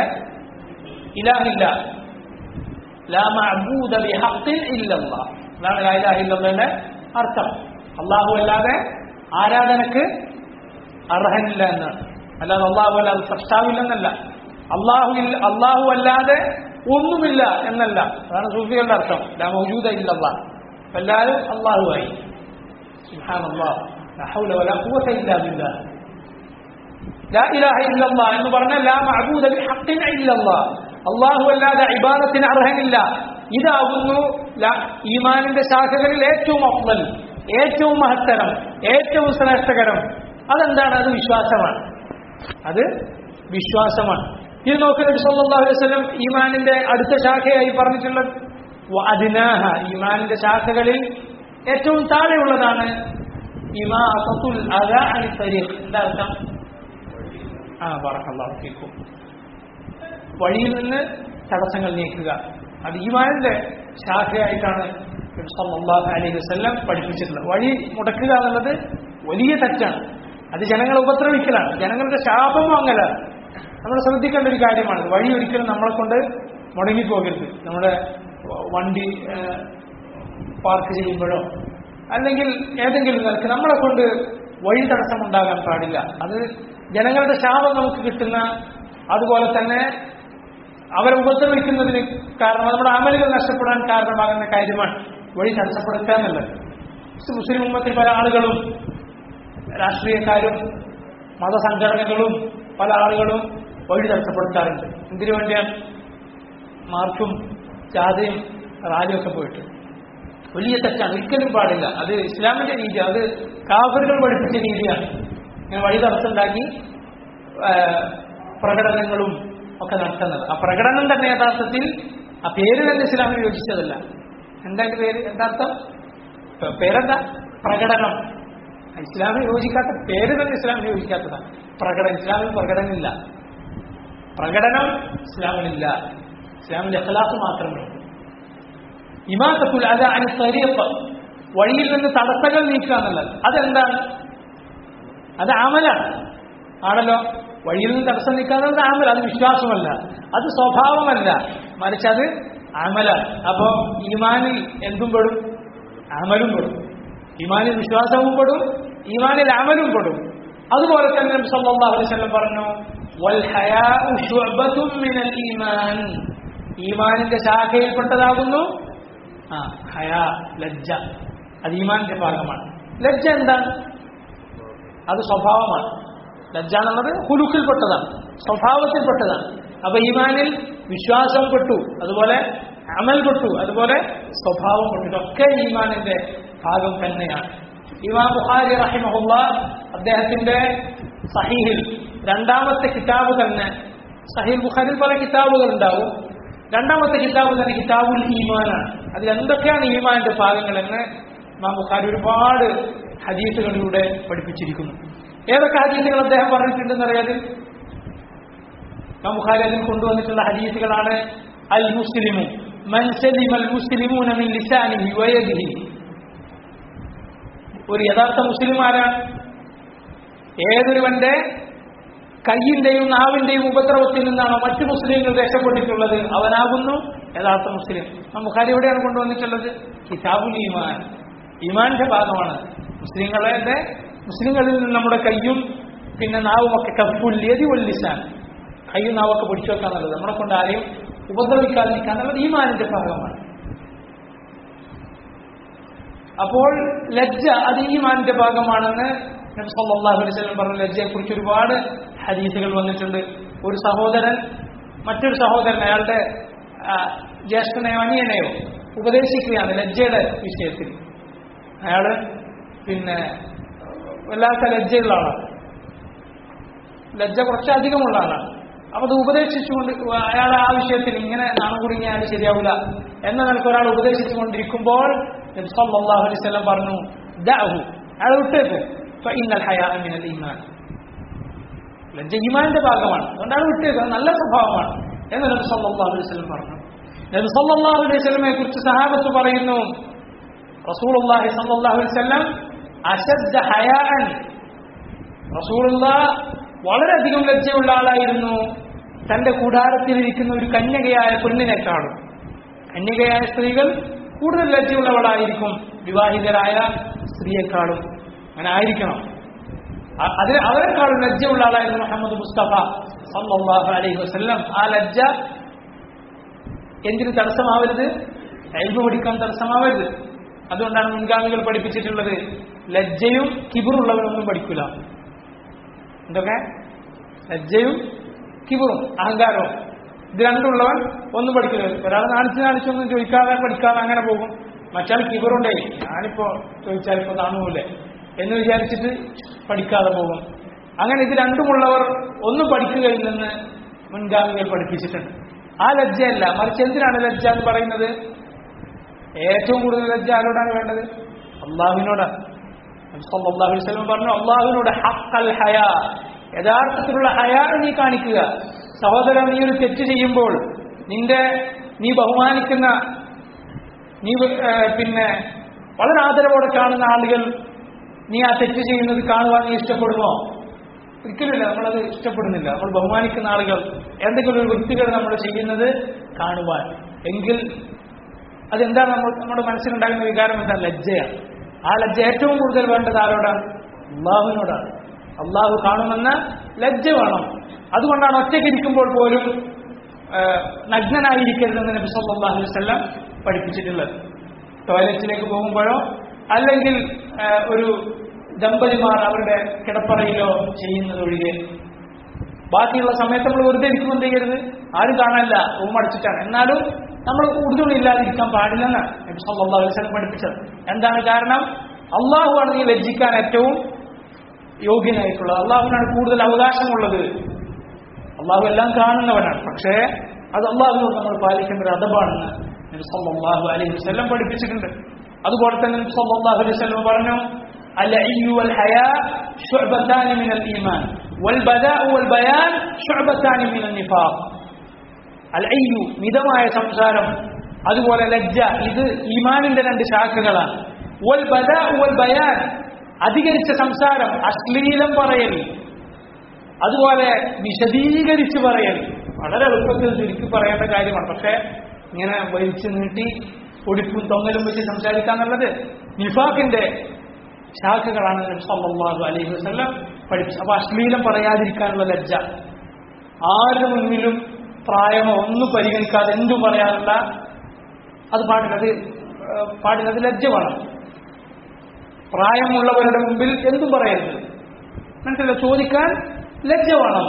Speaker 1: ഇലാഹില്ല ലാ മഅബൂദ ബിഹഖിൻ ഇല്ലല്ലാഹ് അതാണ് ലാ ഇലാഹ ഇല്ലല്ലാഹയുടെ അർത്ഥം അല്ലാഹു അല്ലാതെ ആരാധനക്ക് അർഹനില്ല എന്നാണ് അല്ലാതെ അള്ളാഹു അല്ലാതെ സൃഷ്ടാവില്ലെന്നല്ല അള്ളാഹു അള്ളാഹു അല്ലാതെ ഒന്നുമില്ല എന്നല്ല അതാണ് സൂഫികളുടെ അർത്ഥം ലാ മൗജൂദ ഇല്ലല്ലാ എല്ലാവരും അള്ളാഹുവായി എന്ന് പറഞ്ഞാൽ ലാ മഅബൂദ ബിഹഖിൻ ഇല്ലല്ലാ അള്ളാഹു അല്ലാതെ ഇബാദത്തിന് അർഹനില്ല ഇതാകുന്നു ഈമാനിന്റെ ശാഖകളിൽ ഏറ്റവും അഫ്വൽ ഏറ്റവും മഹത്തരം ഏറ്റവും ശ്രേഷ്ഠകരം അതെന്താണ് അത് വിശ്വാസമാണ് അത് വിശ്വാസമാണ് ഇത് നോക്കുന്ന സല്ലല്ലാഹു അലൈഹി വസല്ലം ഈമാനിന്റെ അടുത്ത ശാഖയായി പറഞ്ഞിട്ടുള്ളത് അദിനാഹ ഈമാനിന്റെ ശാഖകളിൽ ഏറ്റവും താഴെയുള്ളതാണ് ഇമാഅത്തുൽ അദാ അനി തരീഖ് എന്താ അർത്ഥം ആ ബറക്കല്ലാഹു ഫീക്കും വഴിയിൽ നിന്ന് തടസ്സങ്ങൾ നീക്കുക അത് ഈമാനിന്റെ ശാഖയായിട്ടാണ് സല്ലല്ലാഹു അലൈഹി വസല്ലം പഠിപ്പിച്ചിട്ടുള്ളത് വഴി മുടക്കുക എന്നുള്ളത് വലിയ തെറ്റാണ് അത് ജനങ്ങളെ ഉപദ്രവിക്കലാണ് ജനങ്ങളുടെ ശാപം വാങ്ങലാണ് നമ്മൾ ശ്രദ്ധിക്കേണ്ട ഒരു കാര്യമാണ് വഴി ഒരിക്കലും നമ്മളെ കൊണ്ട് മുടങ്ങിപ്പോകരുത് നമ്മുടെ വണ്ടി പാർക്ക് ചെയ്യുമ്പോഴോ അല്ലെങ്കിൽ ഏതെങ്കിലും നിലക്ക് നമ്മളെ കൊണ്ട് വഴി തടസ്സമുണ്ടാകാൻ പാടില്ല അത് ജനങ്ങളുടെ ശാപം നമുക്ക് കിട്ടുന്ന അതുപോലെ തന്നെ അവരെ ഉപദ്രവിക്കുന്നതിന് കാരണം നമ്മുടെ അമലുകൾ നഷ്ടപ്പെടാൻ കാരണമാകുന്ന കാര്യമാണ് വഴി തടസ്സപ്പെടുത്തുക എന്നുള്ളത് മുസ്ലിം ഉമ്മത്തിൽ പല ആളുകളും രാഷ്ട്രീയക്കാരും മതസംഘടനകളും പല ആളുകളും വഴി തടസ്സപ്പെടുത്താറുണ്ട് എന്തിനു വേണ്ടിയാണ് മാർച്ചും ജാഥയും റാലിയും ഒക്കെ പോയിട്ട് വലിയ തെറ്റാണ് ഒരിക്കലും പാടില്ല അത് ഇസ്ലാമിന്റെ രീതി അത് കാഫറുകൾ പഠിപ്പിച്ച രീതിയാണ് ഇങ്ങനെ വഴി തടസ്സമുണ്ടാക്കി ആ, പ്രകടനങ്ങളും ഒക്കെ നടത്തുന്നത് ആ പ്രകടനം തന്നെ യഥാർത്ഥത്തിൽ ആ പേര് തന്നെ ഇസ്ലാമിന് യോജിച്ചതല്ല എന്താ അതിന്റെ പേര് എന്താ അർത്ഥം പ- പേരെന്താ പ്രകടനം ഇസ്ലാമിന് യോജിക്കാത്ത പേര് തന്നെ ഇസ്ലാമിന് യോജിക്കാത്തതാണ് പ്രകടനം ഇസ്ലാമിൽ പ്രകടനമില്ല പ്രകടനം ഇസ്ലാമിലില്ല ഇസ്ലാമിൽ എഖലാസ് മാത്രമേ ഉള്ളൂ ഇമാസത്തുൽ അത അനി തരീഖ് വഴിയിൽ നിന്ന് തടസ്സങ്ങൾ നീക്കുക എന്നുള്ളത് അതെന്താണ് അത് ആമലാണ് ആണല്ലോ വഴിയിൽ നിന്ന് തടസ്സം നീക്കാതെ ആമല അത് വിശ്വാസമല്ല അത് സ്വഭാവമല്ല മറിച്ച് അത് ആമലാണ് അപ്പോ ഈമാനിൽ എന്തും പെടും അമലും പെടും ഈമാനിൽ വിശ്വാസവും പെടും ഈമാനിൽ അമലും പെടും അതുപോലെ തന്നെ നബി സല്ലല്ലാഹു അലൈഹി വസല്ലം പറഞ്ഞു വൽ ഹയാഉ ശുഅബത്തും മിനൽ ഈമാൻ ഈമാനിന്റെ ശാഖയിൽപ്പെട്ടതാകുന്നു ആ ഹയാ ലജ്ജ അത് ഈമാനിന്റെ ഭാഗമാണ് ലജ്ജ എന്താണ് അത് സ്വഭാവമാണ് ലജ്ജ എന്നുള്ളത് ഹുലുക്കിൽപ്പെട്ടതാണ് സ്വഭാവത്തിൽപ്പെട്ടതാണ് അപ്പൊ ഈമാനിൽ വിശ്വാസം പെട്ടു അതുപോലെ അമൽ പെട്ടു അതുപോലെ സ്വഭാവം പെട്ടു ഇതൊക്കെ ഈമാനിന്റെ ഭാഗം തന്നെയാണ് ഇമാം ബുഖാരി റഹിമഹുല്ല അദ്ദേഹത്തിന്റെ സഹീഹിൽ രണ്ടാമത്തെ കിതാബ് തന്നെ സഹീൽ ബുഖാരിൽ പല കിതാബുകൾ ഉണ്ടാവും രണ്ടാമത്തെ കിതാബ് തന്നെ കിതാബുൽ ഈമാനാണ് അതിൽ എന്തൊക്കെയാണ് ഈമാന്റെ ഭാഗങ്ങൾ എന്ന് ഇമാം ബുഖാരി ഒരുപാട് ഹദീസുകളിലൂടെ പഠിപ്പിച്ചിരിക്കുന്നു ഏതൊക്കെ ഹദീസുകൾ അദ്ദേഹം പറഞ്ഞിട്ടുണ്ടെന്ന് അറിയാതെ ഇമാം ബുഖാരി അതിൽ കൊണ്ടുവന്നിട്ടുള്ള ഹദീസുകളാണ് അൽ മുസ്ലിമു മൻ സലിമ അൽ മുസ്ലിമൂന മിൻ ലിസാനിഹി വയദിഹി ഒരു യഥാർത്ഥ മുസ്ലിം ആരാണ് ഏതൊരുവന്റെ കയ്യിന്റെയും നാവിന്റെയും ഉപദ്രവത്തിൽ നിന്നാണോ മറ്റു മുസ്ലിങ്ങൾ രക്ഷപ്പെട്ടിട്ടുള്ളത് അവനാകുന്നു യഥാർത്ഥ മുസ്ലിം ആ ബുഖാരി എവിടെയാണ് കൊണ്ടുവന്നിട്ടുള്ളത് കിതാബുൽ ഈമാൻ ഈമാന്റെ ഭാഗമാണ് മുസ്ലിങ്ങളെ മുസ്ലിങ്ങളിൽ നിന്ന് നമ്മുടെ കയ്യും പിന്നെ നാവുമൊക്കെ കപ്പുല്യതി വല്ലിസാൻ കയ്യും നാവൊക്കെ പിടിച്ചു വെക്കാന്നുള്ളത് നമ്മളെ കൊണ്ട് ആരെയും ഉപദ്രവിക്കാതിരിക്കുക എന്നുള്ളത് ഈമാനിന്റെ ഭാഗമാണ് അപ്പോൾ ലജ്ജ അത് ഈമാനിന്റെ ഭാഗമാണെന്ന് നബി സല്ലല്ലാഹു അലൈഹി വസല്ലം പറഞ്ഞ ലജ്ജയെ കുറിച്ച് ഒരുപാട് ഹദീസുകൾ വന്നിട്ടുണ്ട് ഒരു സഹോദരൻ മറ്റൊരു സഹോദരൻ അയാളുടെ ആ, ജ്യേഷ്ഠനെയോ അനിയനെയോ ഉപദേശിക്കുകയാണ് ലജ്ജയുടെ വിഷയത്തിൽ അയാള് പിന്നെ വല്ലാത്ത ലജ്ജയുള്ള ആളാണ് ലജ്ജ കുറച്ചധികമുള്ള ആളാണ് അപ്പൊ അത് ഉപദേശിച്ചുകൊണ്ട് അയാൾ ആ വിഷയത്തിൽ ഇങ്ങനെ നാണം കുടുങ്ങിയാൽ ശരിയാവില്ല എന്ന നിലക്ക് ഒരാൾ ഉപദേശിച്ചുകൊണ്ടിരിക്കുമ്പോൾ നബി സല്ലല്ലാഹു അലൈഹി വസല്ലം പറഞ്ഞു ദഅഹു അയാൾ വിട്ടേക്ക് ഫഇന്നൽ ഹയാ മിനൽ ഈമാൻ ലജ്ജ ഈമാന്റെ ഭാഗമാണ് അതുകൊണ്ടാണ് വിട്ടേക്ക് അത് നല്ല സ്വഭാവമാണ് എന്ന് നബി സല്ലല്ലാഹു അലൈഹി വസല്ലം പറഞ്ഞു നബി സല്ലല്ലാഹു അലൈഹി വസല്ലമയെ കുറിച്ച് സഹാബത്ത് പറയുന്നു റസൂലുള്ളാഹി സല്ലല്ലാഹു അലൈഹി വസല്ലം അശദ്ദ ഹയാഅൻ റസൂലുള്ള വളരെയധികം ലജ്ജയുള്ള ആളായിരുന്നു തന്റെ കൂടാരത്തിലിരിക്കുന്ന ഒരു കന്യകയായ പെണ്ണിനെക്കാളും കന്യകയായ സ്ത്രീകൾ കൂടുതൽ ലജ്ജയുള്ളവളായിരിക്കും വിവാഹിതരായ സ്ത്രീയെക്കാളും അങ്ങനെ ആയിരിക്കണം അ- അതിന് അവരെക്കാളും ലജ്ജയുള്ള ആളായിരുന്നു മുഹമ്മദ് മുസ്തഫ സല്ലല്ലാഹു അലൈഹി വസല്ലം ആ ലജ്ജ എന്തിന് തടസ്സമാവരുത് എൽബ് പഠിക്കാൻ തടസ്സമാവരുത് അതുകൊണ്ടാണ് മുൻഗാമികൾ പഠിപ്പിച്ചിട്ടുള്ളത് ലജ്ജയും കിബിറുള്ളവനൊന്നും പഠിക്കില്ല എന്തൊക്കെ ലജ്ജയും കിബിറും അഹങ്കാരവും ഇത് രണ്ടുള്ളവൻ ഒന്നും പഠിക്കില്ല ഒരാൾ നാണിച്ച് നാണിച്ചൊന്നും ചോദിക്കാതെ പഠിക്കാതെ അങ്ങനെ പോകും മറ്റാൾ കിബറുണ്ടേ ഞാനിപ്പോ ചോദിച്ചാൽ ഇപ്പൊ കാണുമല്ലേ എന്ന് വിചാരിച്ചിട്ട് പഠിക്കാതെ പോകും അങ്ങനെ ഇത് രണ്ടുമുള്ളവർ ഒന്നും പഠിക്കുകയില്ലെന്ന് മുൻഗാമികൾ പഠിപ്പിച്ചിട്ടുണ്ട് ആ ലജ്ജയല്ല മറിച്ച് എന്തിനാണ് ലജ്ജ എന്ന് പറയുന്നത് ഏറ്റവും കൂടുതൽ ലജ്ജ ആരോടാണ് വേണ്ടത് അള്ളാഹുവിനോടാണ് നബി സല്ലല്ലാഹു അലൈഹി വസല്ലം പറഞ്ഞു അള്ളാഹുവിനോട് ഹഖൽ ഹയാ യഥാർത്ഥത്തിലുള്ള ഹയാ നീ കാണിക്കുക സഹോദരൻ നീ ഒരു തെറ്റ് ചെയ്യുമ്പോൾ നിന്റെ നീ ബഹുമാനിക്കുന്ന നീ ഏർ, പിന്നെ വളരെ ആദരവോടെ കാണുന്ന ആളുകൾ നീ ആ തെറ്റ് ചെയ്യുന്നത് കാണുവാൻ നീ ഇഷ്ടപ്പെടുമോ ഒരിക്കലുമില്ല നമ്മളത് ഇഷ്ടപ്പെടുന്നില്ല നമ്മൾ ബഹുമാനിക്കുന്ന ആളുകൾ എന്തെങ്കിലും ഒരു വൃത്തികൾ നമ്മൾ ചെയ്യുന്നത് കാണുവാൻ എങ്കിൽ അതെന്താണ് നമ്മൾ നമ്മുടെ മനസ്സിലുണ്ടാകുന്ന വികാരം എന്താ ലജ്ജയാണ് ആ ലജ്ജ ഏറ്റവും കൂടുതൽ വേണ്ടത് ആരോടാണ് അള്ളാഹുവിനോടാണ് അള്ളാഹു കാണുമെന്ന ലജ്ജ വേണം അതുകൊണ്ടാണ് ഒറ്റയ്ക്ക് ഇരിക്കുമ്പോൾ പോലും ആ, നഗ്നനായിരിക്കരുതെന്ന് നബി സല്ലല്ലാഹു അലൈഹി വസല്ലം പഠിപ്പിച്ചിട്ടുള്ളത് ടോയ്ലറ്റിലേക്ക് പോകുമ്പോഴോ അല്ലെങ്കിൽ ആ, ഒരു ദമ്പതിമാർ അവരുടെ കിടപ്പറയിലോ ചെയ്യുന്നതൊഴികെ ബാക്കിയുള്ള സമയത്ത് നമ്മൾ വെറുതെ ഇരിക്കുമ്പോൾ എന്ത് ചെയ്യരുത് ആരും കാണാനില്ല റൂം അടച്ചിട്ടാണ് എന്നാലും നമ്മൾ ഉടുതുണില്ലാതിരിക്കാൻ പാടില്ലെന്ന് നബി സല്ലല്ലാഹു അലൈഹി വസല്ലം പഠിപ്പിച്ചത് എന്താണ് കാരണം അള്ളാഹു ആണ് ഈ ലജ്ജിക്കാൻ ഏറ്റവും യോഗ്യനായിട്ടുള്ളത് അള്ളാഹുവിനാണ് കൂടുതൽ അവകാശമുള്ളത് അള്ളാഹു എല്ലാം കാണുന്നവനാണ് പക്ഷേ അത് അള്ളാഹുവിനോട് നമ്മൾ പാലിക്കേണ്ട ഒരു അദബാണെന്ന് നബി സല്ലല്ലാഹു അലൈഹി വസല്ലം പഠിപ്പിച്ചിട്ടുണ്ട് അതുപോലെ തന്നെ നബി സല്ലല്ലാഹു അലൈഹി വസല്ലം പറഞ്ഞു العي والحياء شعبتان من الإيمان والبذاء والبيان شعبتان من النفاق العي മിതമായ സംസാരം അതുപോലെ ലജ്ജ ഇത് ഈമാനിന്റെ രണ്ട് ശാഖകളാണ് വൽ ബദാ വൽ ബയാൻ അധികരിച്ച സംസാരം അശ്ലീലം പറയൽ അതുപോലെ വിശദീകരിച്ച് പറയൽ വളരെ എളുപ്പത്തിൽ ചുരുക്കി പറയേണ്ട കാര്യമാണ് പക്ഷേ ഇങ്ങനെ വലിച്ചു നീട്ടി ഒടിപ്പും തൊങ്ങലും വെച്ച് സംസാരിക്കാന്നുള്ളത് നിഫാഖിന്റെ ശാഖകളാണ് നബി സല്ലല്ലാഹു അലൈഹി വസല്ലം പഠിപ്പിച്ചത് അപ്പൊ അശ്ലീലം പറയാതിരിക്കാനുള്ള ലജ്ജ ആരുടെ മുന്നിലും പ്രായമോ ഒന്നും പരിഗണിക്കാതെ എന്തും പറയാനുള്ള അത് പാടില്ല അത് ഏഹ്, പാടില്ല അത് ലജ്ജ വേണം പ്രായമുള്ളവരുടെ മുമ്പിൽ എന്തും പറയരുത് മനസ്സിലായോ ചോദിക്കാൻ ലജ്ജ വേണം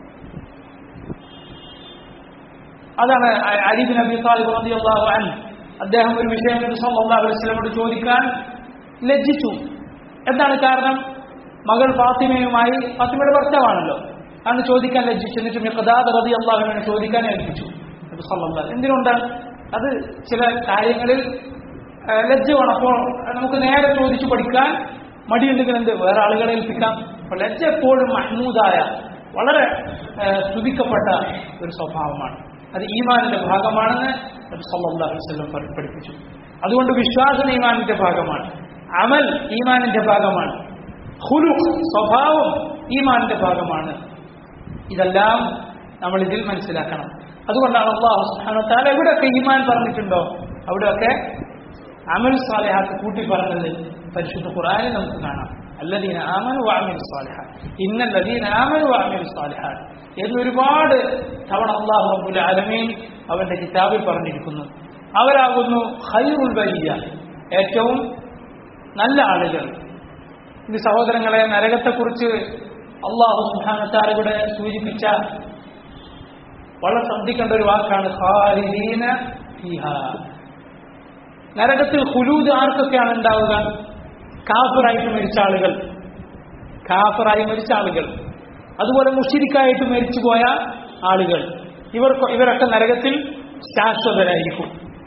Speaker 1: അതാണ് അ- അലി ബിൻ അബി താലിബ് റളിയല്ലാഹു അൻഹു അദ്ദേഹം ഒരു വിഷയം നബി സല്ലല്ലാഹു അലൈഹി വസല്ലമയോട് ചോദിക്കാൻ ലജ്ജിച്ചു എന്താണ് കാരണം മകൾ ഫാത്തിമയുമായി ഫാത്തിമയുടെ ഭർത്താവാണല്ലോ അന്ന് ചോദിക്കാൻ ലജ്ജിച്ചു എന്നിട്ട് മിഖദാദ് റളിയല്ലാഹു അൻഹു ചോദിക്കാൻ ഏൽപ്പിച്ചു നബി സല്ലല്ലാഹു അലൈഹി എന്തിനുണ്ടാണ് അത് ചില കാര്യങ്ങളിൽ ആ, ലജ്ജ വേണം അപ്പോൾ നമുക്ക് നേരെ ചോദിച്ചു പഠിക്കാൻ മടിയുണ്ടെങ്കിൽ എന്ത് വേറെ ആളുകളെ ഏൽപ്പിക്കാം അപ്പോൾ ലജ്ജ എപ്പോഴും മഹ്മൂദായ വളരെ ആ, സ്തുതിക്കപ്പെട്ട ഒരു സ്വഭാവമാണ് അത് ഈമാനിന്റെ ഭാഗമാണെന്ന് നബി സല്ലല്ലാഹു അലൈഹി വസല്ലം പഠി- പഠിപ്പിച്ചു അതുകൊണ്ട് വിശ്വാസം ഈമാനിന്റെ ഭാഗമാണ് അമൽ ഈമാനിന്റെ ഭാഗമാണ് ഹുലുഖ് സ്വഭാവം ഈമാനിന്റെ ഭാഗമാണ് ഇതെല്ലാം നമ്മൾ ഇതിൽ മനസ്സിലാക്കണം അതുകൊണ്ടാണ് അള്ളാഹു സുബ്ഹാനഹു വ തആല എവിടെയൊക്കെ ഈമാൻ പറഞ്ഞിട്ടുണ്ടോ അവിടെയൊക്കെ അമൽ സാലിഹാത്ത് കൂട്ടി പറഞ്ഞത് പരിശുദ്ധ ഖുർആനിൽ നമുക്ക് കാണാം അല്ലദീന ആമനു വഅമിലു സാലിഹാത്ത് ഇന്നല്ലദീന ആമനു വഅമിലു സാലിഹാത്ത് എന്ന് ഒരുപാട് തവണ അള്ളാഹു റബ്ബുൽ ആലമീൻ അവന്റെ കിതാബിൽ പറഞ്ഞിരിക്കുന്നു അവരാകുന്നു ഖൈറുൽ ബരിയ ഏറ്റവും നല്ല ആളുകൾ ഇത് സഹോദരങ്ങളെ നരകത്തെക്കുറിച്ച് അള്ളാഹു സുഹാനത്താർ ഇവിടെ സൂചിപ്പിച്ച വളരെ ശ്രദ്ധിക്കേണ്ട ഒരു വാക്കാണ് ഖാലിദീന ഫീഹ നരകത്തിൽ ഹുലൂദ് ആർക്കൊക്കെയാണ് ഉണ്ടാവുക കാഫറായിട്ട് മരിച്ച ആളുകൾ കാഫറായി മരിച്ച ആളുകൾ അതുപോലെ മുഷിരിക്കായിട്ട് മരിച്ചുപോയ ആളുകൾ ഇവർക്ക് ഇവരൊക്കെ നരകത്തിൽ ശാശ്വതരായിരിക്കും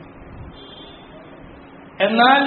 Speaker 1: എന്നാൽ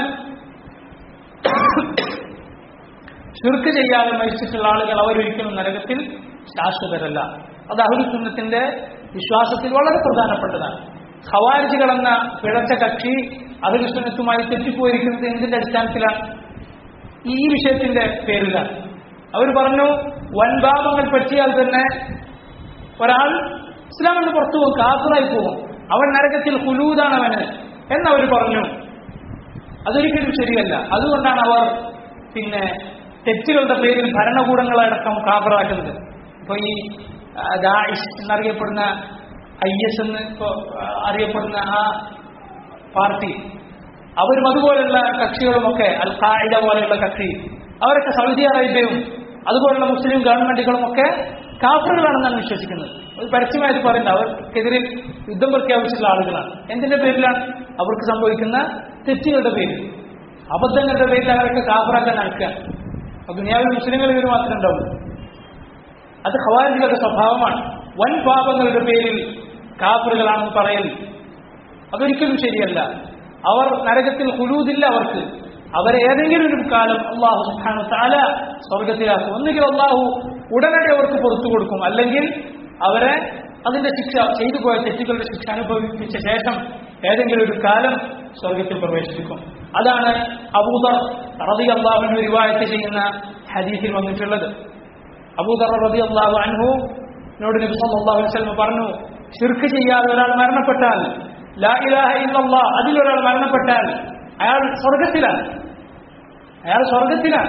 Speaker 1: ചുരുക്ക് ചെയ്യാതെ മരിച്ചിട്ടുള്ള ആളുകൾ അവരൊരിക്കലും നരകത്തിൽ ശാശ്വതരല്ല അത് അഹുലുസുന്നത്തിന്റെ വിശ്വാസത്തിൽ വളരെ പ്രധാനപ്പെട്ടതാണ് ഖവാരിജികൾ എന്ന പിഴച്ച കക്ഷി അഹുലുസുന്നത്തുമായി തെറ്റിപ്പോയിരിക്കുന്നത് എന്തിന്റെ അടിസ്ഥാനത്തിലാണ് ഈ വിഷയത്തിന്റെ പേരിലാണ് അവർ പറഞ്ഞു വൻപാപങ്ങൾ പറ്റിയാൽ തന്നെ ഒരാൾ ഇസ്ലാമിൽ നിന്ന് പുറത്തു പോകും കാഫറായി പോകും അവൻ നരകത്തിൽ ഹുലൂദാണ് അവന് എന്നവർ പറഞ്ഞു അതൊരിക്കലും ശരിയല്ല അതുകൊണ്ടാണ് അവർ പിന്നെ തെറ്റുകളുടെ പേരിൽ ഭരണകൂടങ്ങളടക്കം കാഫറാക്കുന്നത് ഇപ്പൊ ഈ ആ, ദാഇഷ് എന്നറിയപ്പെടുന്ന ഐ എസ് എന്ന് ഇപ്പോ ആ, അറിയപ്പെടുന്ന ആ പാർട്ടി അവരും അതുപോലുള്ള കക്ഷികളുമൊക്കെ അൽ ഖായിദ പോലെയുള്ള കക്ഷി അവരൊക്കെ സൗദി അറേബ്യയും അതുപോലുള്ള മുസ്ലിം ഗവൺമെന്റുകളും ഒക്കെ കാഫറുകളാണെന്നാണ് വിശ്വസിക്കുന്നത് അത് പരസ്യമായിട്ട് പറയുന്നത് അവർക്കെതിരെ യുദ്ധം പ്രഖ്യാപിച്ചിട്ടുള്ള ആളുകളാണ് എന്തിന്റെ പേരിലാണ് അവർക്ക് സംഭവിക്കുന്ന തെറ്റുകളുടെ പേരിൽ അബദ്ധങ്ങളുടെ പേരിൽ അവരൊക്കെ കാഫറാക്കാൻ നടക്കുക അപ്പൊ ദുനിയാവിൽ മുസ്ലിങ്ങൾ ഇവർ മാത്രമേ ഉണ്ടാവുള്ളൂ അത് ഖവാരികളുടെ സ്വഭാവമാണ് വൻ പാപങ്ങളുടെ പേരിൽ കാഫറുകളാണെന്ന് പറയൽ അതൊരിക്കലും ശരിയല്ല അവർ നരകത്തിൽ ഹുലൂദില്ല അവർക്ക് അവരെ ഏതെങ്കിലും ഒരു കാലം അള്ളാഹു സുബ്ഹാനഹു താല സ്വർഗത്തിലാക്കും ഒന്നുകിൽ അള്ളാഹു ഉടനടി അവർക്ക് പുറത്തു കൊടുക്കും അല്ലെങ്കിൽ അവരെ അതിന്റെ ശിക്ഷ ചെയ്തു പോയ തെറ്റുകളുടെ ശിക്ഷ അനുഭവിപ്പിച്ച ശേഷം ഏതെങ്കിലും ഒരു കാലം സ്വർഗത്തിൽ പ്രവേശിപ്പിക്കും അതാണ് അബൂദർ റതി അള്ളാഹുവിന് റിവായത്ത് ചെയ്യുന്ന ഹദീസിൽ വന്നിട്ടുള്ളത് അബൂദർ റതി അള്ളാഹു അൻഹു നോട് നബി സല്ലല്ലാഹു അലൈഹി വസല്ലം പറഞ്ഞു ശിർക്ക് ചെയ്യാതെ ഒരാൾ മരണപ്പെട്ടാൽ ലാ ഇലാഹ ഇല്ലല്ലാഹ് അതിലൊരാൾ മരണപ്പെട്ടാൽ അയാൾ സ്വർഗത്തിലാണ് അയാൾ സ്വർഗത്തിലാണ്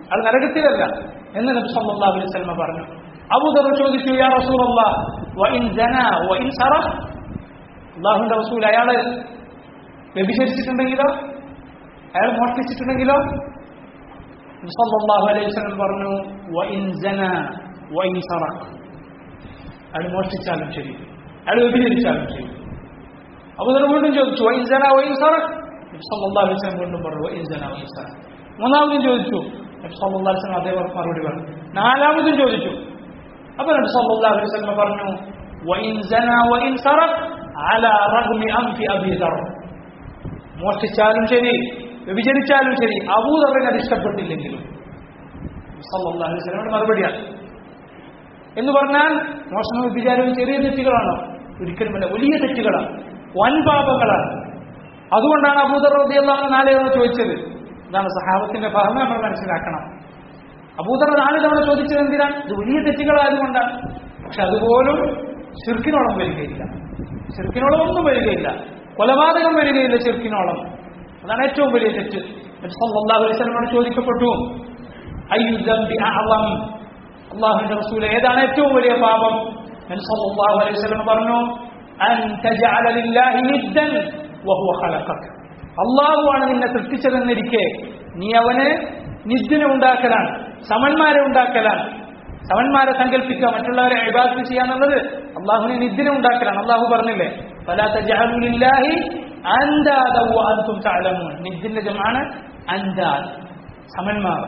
Speaker 1: അത് നരകത്തിലല്ല എന്ന് നബി സല്ലല്ലാഹു അലൈഹി വസല്ലം പറഞ്ഞു അബൂദർ ചോദിച്ചു യാ റസൂലല്ലാഹ് വഇൻ ജന വഇൻ സറഖ അള്ളാഹുവിന്റെ റസൂൽ അയാള് വ്യഭിചരിച്ചിട്ടുണ്ടെങ്കിലോ അയാൾ മോഷ്ടിച്ചിട്ടുണ്ടെങ്കിലോ നബി സല്ലല്ലാഹു അലൈഹി വസല്ലം പറഞ്ഞു വഇൻ ജന വഇൻ സറഖ അയാൾ മോഷ്ടിച്ചാലും ശരി അയാൾ വ്യഭിചരിച്ചാലും ശരി അബൂദർ വീണ്ടും ചോദിച്ചു വഇൻ ജന വഇൻ സറഖ നബി സല്ലല്ലാഹു അലൈഹി വസല്ലം വീണ്ടും പറഞ്ഞു വഇൻ ജന വഇൻ സറഖ മൂന്നാമതും ചോദിച്ചു നബി സല്ലല്ലാഹു അലൈഹി വസല്ലം അതേ മറുപടി പറഞ്ഞു നാലാമതും ചോദിച്ചു അപ്പോൾ നബി സല്ലല്ലാഹു അലൈഹി വസല്ലം പറഞ്ഞു വഇൻ സന വഇൻ സറഖ അലാ റഗ്മി അൻഫി അബീ ദർ മോഷ്ടിച്ചാലും ശരി വ്യഭിചരിച്ചാലും ശരി അബൂദറിന് അത് ഇഷ്ടപ്പെട്ടില്ലെങ്കിലും സല്ലല്ലാഹു അലൈഹി വസല്ലമയുടെ മറുപടിയാണ് എന്ന് പറഞ്ഞാൽ മോഷണവും വ്യഭിചാരവും ചെറിയ തെറ്റുകളാണോ ഒരിക്കലുമല്ല വലിയ തെറ്റുകളാണ് വൻ പാപങ്ങളാണ് അതുകൊണ്ടാണ് അബൂദർ റളിയല്ലാഹു അൻഹു നാളെ തവണ ചോദിച്ചത് ഇതാണ് സഹാബത്തിന്റെ ഫഹമ നമ്മൾ മനസ്സിലാക്കണം അബൂദർ നാല് തവണ ചോദിച്ചത് എന്തിനാണ് ഇത് വലിയ തെറ്റുകളായതുകൊണ്ടാണ് പക്ഷെ അതുപോലും ശിർക്കിനോളം വരികയില്ല ശിർക്കിനോളം ഒന്നും വരികയില്ല കൊലപാതകം വരികയില്ല ശിർക്കിനോളം അതാണ് ഏറ്റവും വലിയ തെറ്റ് നബി സല്ലല്ലാഹു അലൈഹി വസല്ലമയോട് ചോദിക്കപ്പെട്ടു അയ്യു ദംബി അഅളം അള്ളാഹുവിന്റെ റസൂൽ ഏതാണ് ഏറ്റവും വലിയ പാപം നബി സല്ലല്ലാഹു അലൈഹി വസല്ലം പറഞ്ഞു അൻ തജഅല ലില്ലാഹി നിദ്ദൻ വഹുവ ഖലഖക അള്ളാഹുവാണ് നിന്നെ സൃഷ്ടിച്ചതെന്നിരിക്കെ നീ അവന് നിദ്ദിനെ ഉണ്ടാക്കലാണ് സമന്മാരെ ഉണ്ടാക്കലാണ് സമന്മാരെ സങ്കല്പിക്കുക മറ്റുള്ളവരെ ഇബാദത്ത് ചെയ്യാന്നുള്ളത് അള്ളാഹുവിനെ നിദ്ദിനെ ഉണ്ടാക്കലാണ് അള്ളാഹു പറഞ്ഞില്ലേ ഫലാ തജഅലു ലില്ലാഹി അൻദാദ വഅൻതും തഅലമൂൻ നിദ്ദിന്റെ ജമാണ് അൻദാദ് സമന്മാർ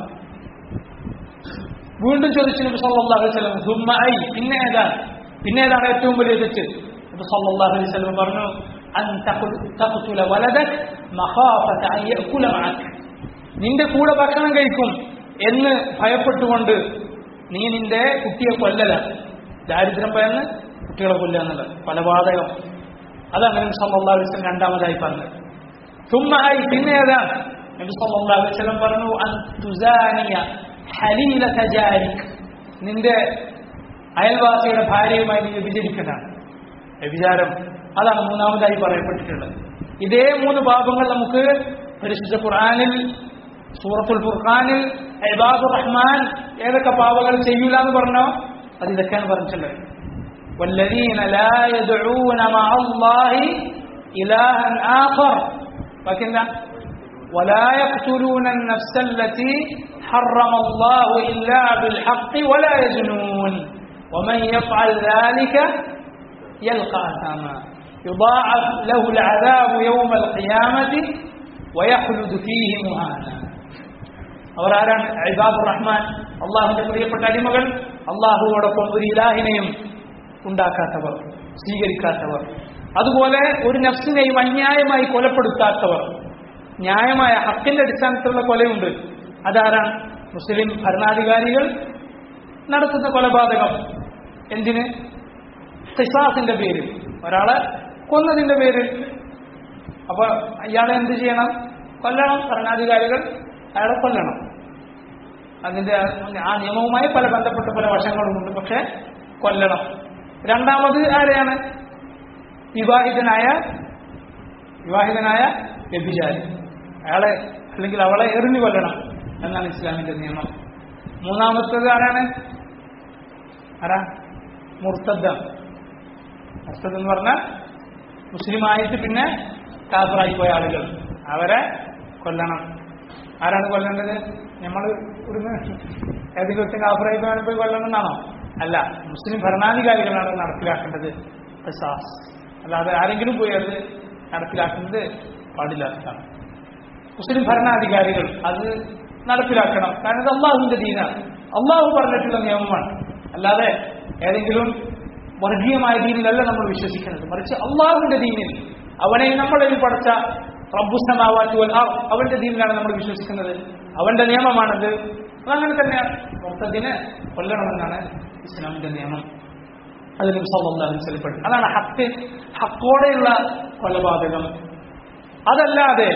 Speaker 1: വീണ്ടും ചോദിച്ചു നബി സല്ലല്ലാഹു അലൈഹി വസല്ലം സുമ്മ ഐ പിന്നെ ഏതാണ് പിന്നെ ഏതാണ് ഏറ്റവും വലിയ തെറ്റ് നബി സല്ലല്ലാഹു അലൈഹി വസല്ലം പറഞ്ഞു അൻ തഖ്തുല വലദക് മഖാഫത അൻ യഅകുല മഅക് നിന്റെ കൂടെ ഭക്ഷണം കഴിക്കും എന്ന് ഭയപ്പെട്ടുകൊണ്ട് നീ നിന്റെ കുട്ടിയെ കൊല്ലല ദാരിദ്ര്യം ഭയന്ന് കുട്ടികളെ കൊല്ലുക എന്നുള്ളത് കൊലപാതകം അതങ്ങനെ നബി സല്ലല്ലാഹു അലൈഹി വസല്ലം രണ്ടാമതായി പറഞ്ഞത് സുമ്മ ഐ പിന്നെ ഏതാണ് നബി സല്ലല്ലാഹു അലൈഹി വസല്ലം പറഞ്ഞു അൻ തുസാനിയ ഹലീല തജാരിക് നിന്റെ അയൽവാസിയുടെ ഭാര്യയുമായി നീ വ്യഭിചരിക്കുന്നതാണ് വ്യഭിചാരം അതാണ് മൂന്നാമതായി പറയപ്പെട്ടിട്ടുള്ളത് ഇതേ മൂന്ന് പാപങ്ങൾ നമുക്ക് പരിശുദ്ധ ഖുർആനിൽ സൂറത്തുൽ ഫുർഖാനിൽ ഇബാദുർ റഹ്മാൻ ഏതൊക്കെ പാപങ്ങൾ ചെയ്യൂല എന്ന് പറഞ്ഞോ അത് ഇതൊക്കെയാണ് പറഞ്ഞിട്ടുള്ളത് والذين لا يدعون مع الله إلها آخر لكن ولا يقتلون النفس التي حرم الله إلا بالحق ولا يزنون ومن يفعل ذلك يلقى أثاما يضاعف له العذاب يوم القيامة ويخلد فيه مهانا അവർ ആരാണ് ഇബാദുർ റഹ്മാൻ അള്ളാഹുവിന്റെ പ്രിയപ്പെട്ട അടിമകൾ അള്ളാഹുവോടൊപ്പം ഒരു ഇലാഹിനെയും ഉണ്ടാക്കാത്തവർ സ്വീകരിക്കാത്തവർ അതുപോലെ ഒരു നഫ്സിനെയും അന്യായമായി കൊലപ്പെടുത്താത്തവർ ന്യായമായ ഹക്കിന്റെ അടിസ്ഥാനത്തിലുള്ള കൊലയുണ്ട് അതാരാണ് മുസ്ലിം ഭരണാധികാരികൾ നടത്തുന്ന കൊലപാതകം എന്തിന് ഹിസാസിന്റെ പേരിൽ ഒരാളെ കൊന്നതിന്റെ പേരിൽ അപ്പൊ അയാളെ എന്ത് ചെയ്യണം കൊല്ലണം ഭരണാധികാരികൾ അയാളെ കൊല്ലണം അതിന്റെ ആ നിയമവുമായി പല ബന്ധപ്പെട്ട പല വശങ്ങളുമുണ്ട് പക്ഷെ കൊല്ലണം രണ്ടാമത് ആരെയാണ് വിവാഹിതനായ വിവാഹിതനായ വ്യഭിചാരി അയാളെ അല്ലെങ്കിൽ അവളെ എറിഞ്ഞു കൊല്ലണം എന്നാണ് ഇസ്ലാമിന്റെ നിയമം മൂന്നാമത്തേത് ആരാണ് ആരാ മുർത്തദ്ദ മുർത്തദ് എന്ന് പറഞ്ഞാൽ മുസ്ലിമായിട്ട് പിന്നെ കാഫറായി പോയ ആളുകൾ അവരെ കൊല്ലണം ആരാണ് കൊല്ലേണ്ടത് നമ്മൾ ഇവിടുന്ന് ഏതെങ്കിലും ഒറ്റ കാഫറായി പോയാൽ പോയി കൊല്ലണം എന്നാണോ അല്ല മുസ്ലിം ഭരണാധികാരികളാണ് നടപ്പിലാക്കേണ്ടത് ഖിസാസ് അല്ലാതെ ആരെങ്കിലും പോയി അത് നടപ്പിലാക്കുന്നത് പാടില്ലാത്തതാണ് മുസ്ലിം ഭരണാധികാരികൾ അത് നടപ്പിലാക്കണം കാരണം ഇത് അള്ളാഹുവിന്റെ ദീനാണ് അള്ളാഹു പറഞ്ഞിട്ടുള്ള നിയമമാണ് അല്ലാതെ ഏതെങ്കിലും വർഗീയമായ ദീനിലല്ല നമ്മൾ വിശ്വസിക്കുന്നത് മറിച്ച് അള്ളാഹുവിന്റെ ദീനിൽ അവനെ നമ്മളിൽ പഠിച്ച റബ്ബുസമാവാറ്റു അവന്റെ ദീനിലാണ് നമ്മൾ വിശ്വസിക്കുന്നത് അവന്റെ നിയമമാണത് അതങ്ങനെ തന്നെയാണ് മൊത്തത്തിന് കൊല്ലണമെന്നാണ് ഇസ്ലാമിന്റെ നിയമം അതിന് സല്ലാഹുസലപ്പെട്ടു അതാണ് ഹക്ക് ഹക്കോടെയുള്ള കൊലപാതകം അതല്ലാതെ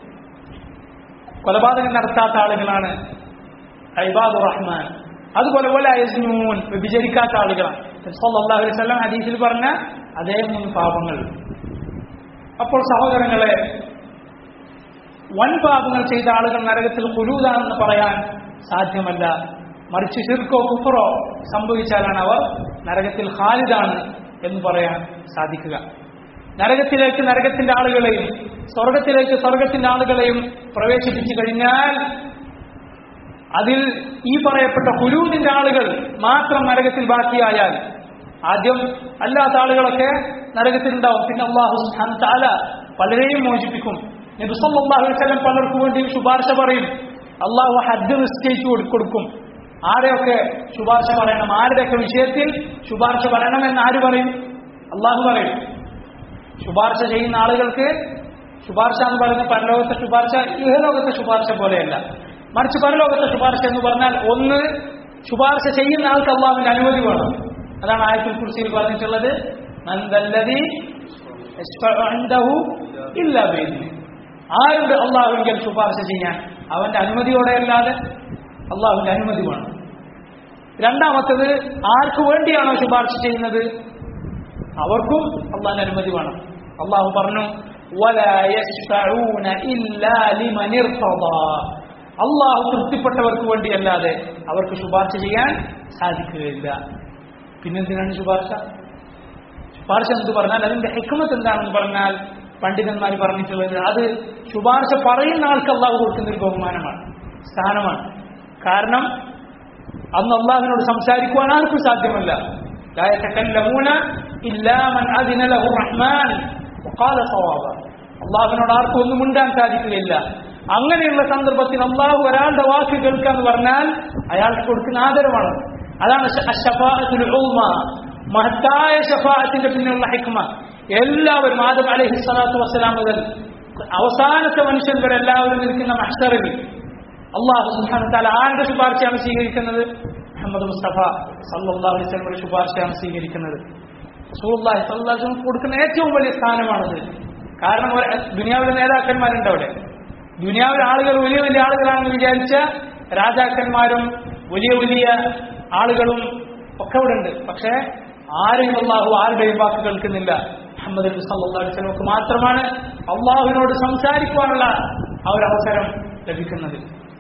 Speaker 1: കൊലപാതകം നടത്താത്ത ആളുകളാണ് ഐബാദുർ റഹ്മാൻ അതുപോലെ പോലെ അയസ്നൂൻ വിഭജിക്കാത്ത ആളുകളാണ് സല്ലല്ലാഹു അലൈഹി വസല്ലം ഹദീസിൽ പറഞ്ഞ അതേ മൂന്ന് പാപങ്ങൾ അപ്പോൾ സഹോദരങ്ങളെ വൻ പാപങ്ങൾ ചെയ്ത ആളുകൾ നരകത്തിൽ കുലൂതാണെന്ന് പറയാൻ സാധ്യമല്ല മറിച്ച് ശിർക്കോ കുഫറോ സംഭവിച്ചാലാണ് അവർ നരകത്തിൽ ഖാലിദാണ് എന്ന് പറയാൻ സാധിക്കുക നരകത്തിലേക്ക് നരകത്തിന്റെ ആളുകളെയും സ്വർഗത്തിലേക്ക് സ്വർഗത്തിന്റെ ആളുകളെയും പ്രവേശിപ്പിച്ചു കഴിഞ്ഞാൽ അതിൽ ഈ പറയപ്പെട്ട ഹുലൂദിന്റെ ആളുകൾ മാത്രം നരകത്തിൽ ബാക്കിയായാൽ ആദ്യം അല്ലാത്ത ആളുകളൊക്കെ നരകത്തിലുണ്ടാവും പിന്നെ അള്ളാഹു സുബ്ഹാനഹു തആല പലരെയും മോചിപ്പിക്കും നബി സല്ലല്ലാഹു അലൈഹി വസല്ലം പലർക്കും വേണ്ടി ശുപാർശ പറയും അള്ളാഹു ഹജ്ജ് നിശ്ചയിച്ചു കൊടു- കൊടുക്കും ആരെയൊക്കെ ശുപാർശ പറയണം ആരുടെയൊക്കെ വിഷയത്തിൽ ശുപാർശ പറയണമെന്ന് ആര് പറയും അള്ളാഹു പറയും ശുപാർശ ചെയ്യുന്ന ആളുകൾക്ക് ശുപാർശ എന്ന് പറയുന്ന പരലോകത്തെ ശുപാർശ ഇഹലോകത്തെ ശുപാർശ പോലെയല്ല മറിച്ച് പരലോകത്തെ ശുപാർശ എന്ന് പറഞ്ഞാൽ ഒന്ന് ശുപാർശ ചെയ്യുന്ന ആൾക്ക് അള്ളാഹുവിന്റെ അനുമതി വേണം അതാണ് ആയത്തിൽ കുറിച്ചിൽ പറഞ്ഞിട്ടുള്ളത് മന്ദല്ലതി യശ്ഫഉ ഇൻദഹു ഇല്ലാ ബിഇذنിഹി. ആരുണ്ട് അള്ളാഹുവിൽ ശുപാർശ ചെയ്യാൻ അവന്റെ അനുമതിയോടെ അല്ലാതെ അള്ളാഹുവിന്റെ അനുമതി വേണം രണ്ടാമത്തത് ആർക്ക് വേണ്ടിയാണോ ശുപാർശ ചെയ്യുന്നത് അവർക്കും അള്ളാഹിന്റെ അനുമതി വേണം അള്ളാഹു പറഞ്ഞു وَلَا يَشْفَعُونَ إِلَّا لِمَنِ ارْتَضَى അള്ളാഹു തൃപ്തിപ്പെട്ടവർക്ക് വേണ്ടിയല്ലാതെ അവർക്ക് ശുപാർശ ചെയ്യാൻ സാധിക്കുകയില്ല പിന്നെന്തിനാണ് ശുപാർശ ശുപാർശ എന്ന് പറഞ്ഞാൽ അതിന്റെ ഹിക്മത്ത് എന്താണെന്ന് പറഞ്ഞാൽ പണ്ഡിതന്മാർ പറഞ്ഞിട്ടുള്ളത് അത് ശുപാർശ പറയുന്ന ആൾക്ക് അള്ളാഹു കൊടുക്കുന്ന ഒരു ബഹുമാനമാണ് സ്ഥാനമാണ് കാരണം അന്ന് അള്ളാഹുവിനോട് സംസാരിക്കുവാൻ ആർക്കും സാധ്യമല്ല لا يتكلمون إلا من أذن له الرحمن وقال صوابا അള്ളാഹുവിനോട് ആർക്കും ഒന്നും മിണ്ടാൻ സാധിക്കുകയില്ല അങ്ങനെയുള്ള സന്ദർഭത്തിൽ അള്ളാഹു ഒരാളുടെ വാക്ക് കേൾക്കുക എന്ന് പറഞ്ഞാൽ അയാൾക്ക് കൊടുക്കുന്ന ആദരവാണ് അതാണ് ശ- അശ്ശഫാഅത്തുൽ ഉൾമ. മഹത്തായ ഷഫാഅത്തിന്റെ പിന്നിലുള്ള ഹിക്മ എല്ലാവരും ആദം അലൈഹി സ്വലാത്തു വസ്സലാം മുതൽ അവസാനത്തെ മനുഷ്യൻ വരെ എല്ലാവരും നിൽക്കുന്ന മഹ്ഷറിൽ അള്ളാഹു സുബ്ഹാനഹു വതആല ആരുടെ ശുപാർശയാണ് സ്വീകരിക്കുന്നത് മുഹമ്മദ് മുസ്തഫ സല്ലല്ലാഹു അലൈഹി വസല്ലമയുടെ ശുപാർശയാണ് സ്വീകരിക്കുന്നത് റസൂലുള്ളാഹി സ്വല്ലല്ലാഹു അലൈഹി വസല്ലം കൊടുക്കുന്ന ഏറ്റവും വലിയ സ്ഥാനമാണത് കാരണം ഒരു ദുനിയാവിലെ നേതാക്കന്മാരുണ്ട് അവിടെ ദുനിയാവിലെ ആളുകൾ വലിയ വലിയ ആളുകളാണെന്ന് വിചാരിച്ച രാജാക്കന്മാരും വലിയ വലിയ ആളുകളും ഒക്കെ ഇവിടെ ഉണ്ട് പക്ഷേ ആരെയും അള്ളാഹു ആരുടെയും വാക്ക് കേൾക്കുന്നില്ല മുഹമ്മദ് നബി സല്ലല്ലാഹു അലൈഹി വസല്ലമക്ക് മാത്രമാണ് അള്ളാഹുവിനോട് സംസാരിക്കുവാനുള്ള ആ ഒരു അവസരം ലഭിക്കുന്നത്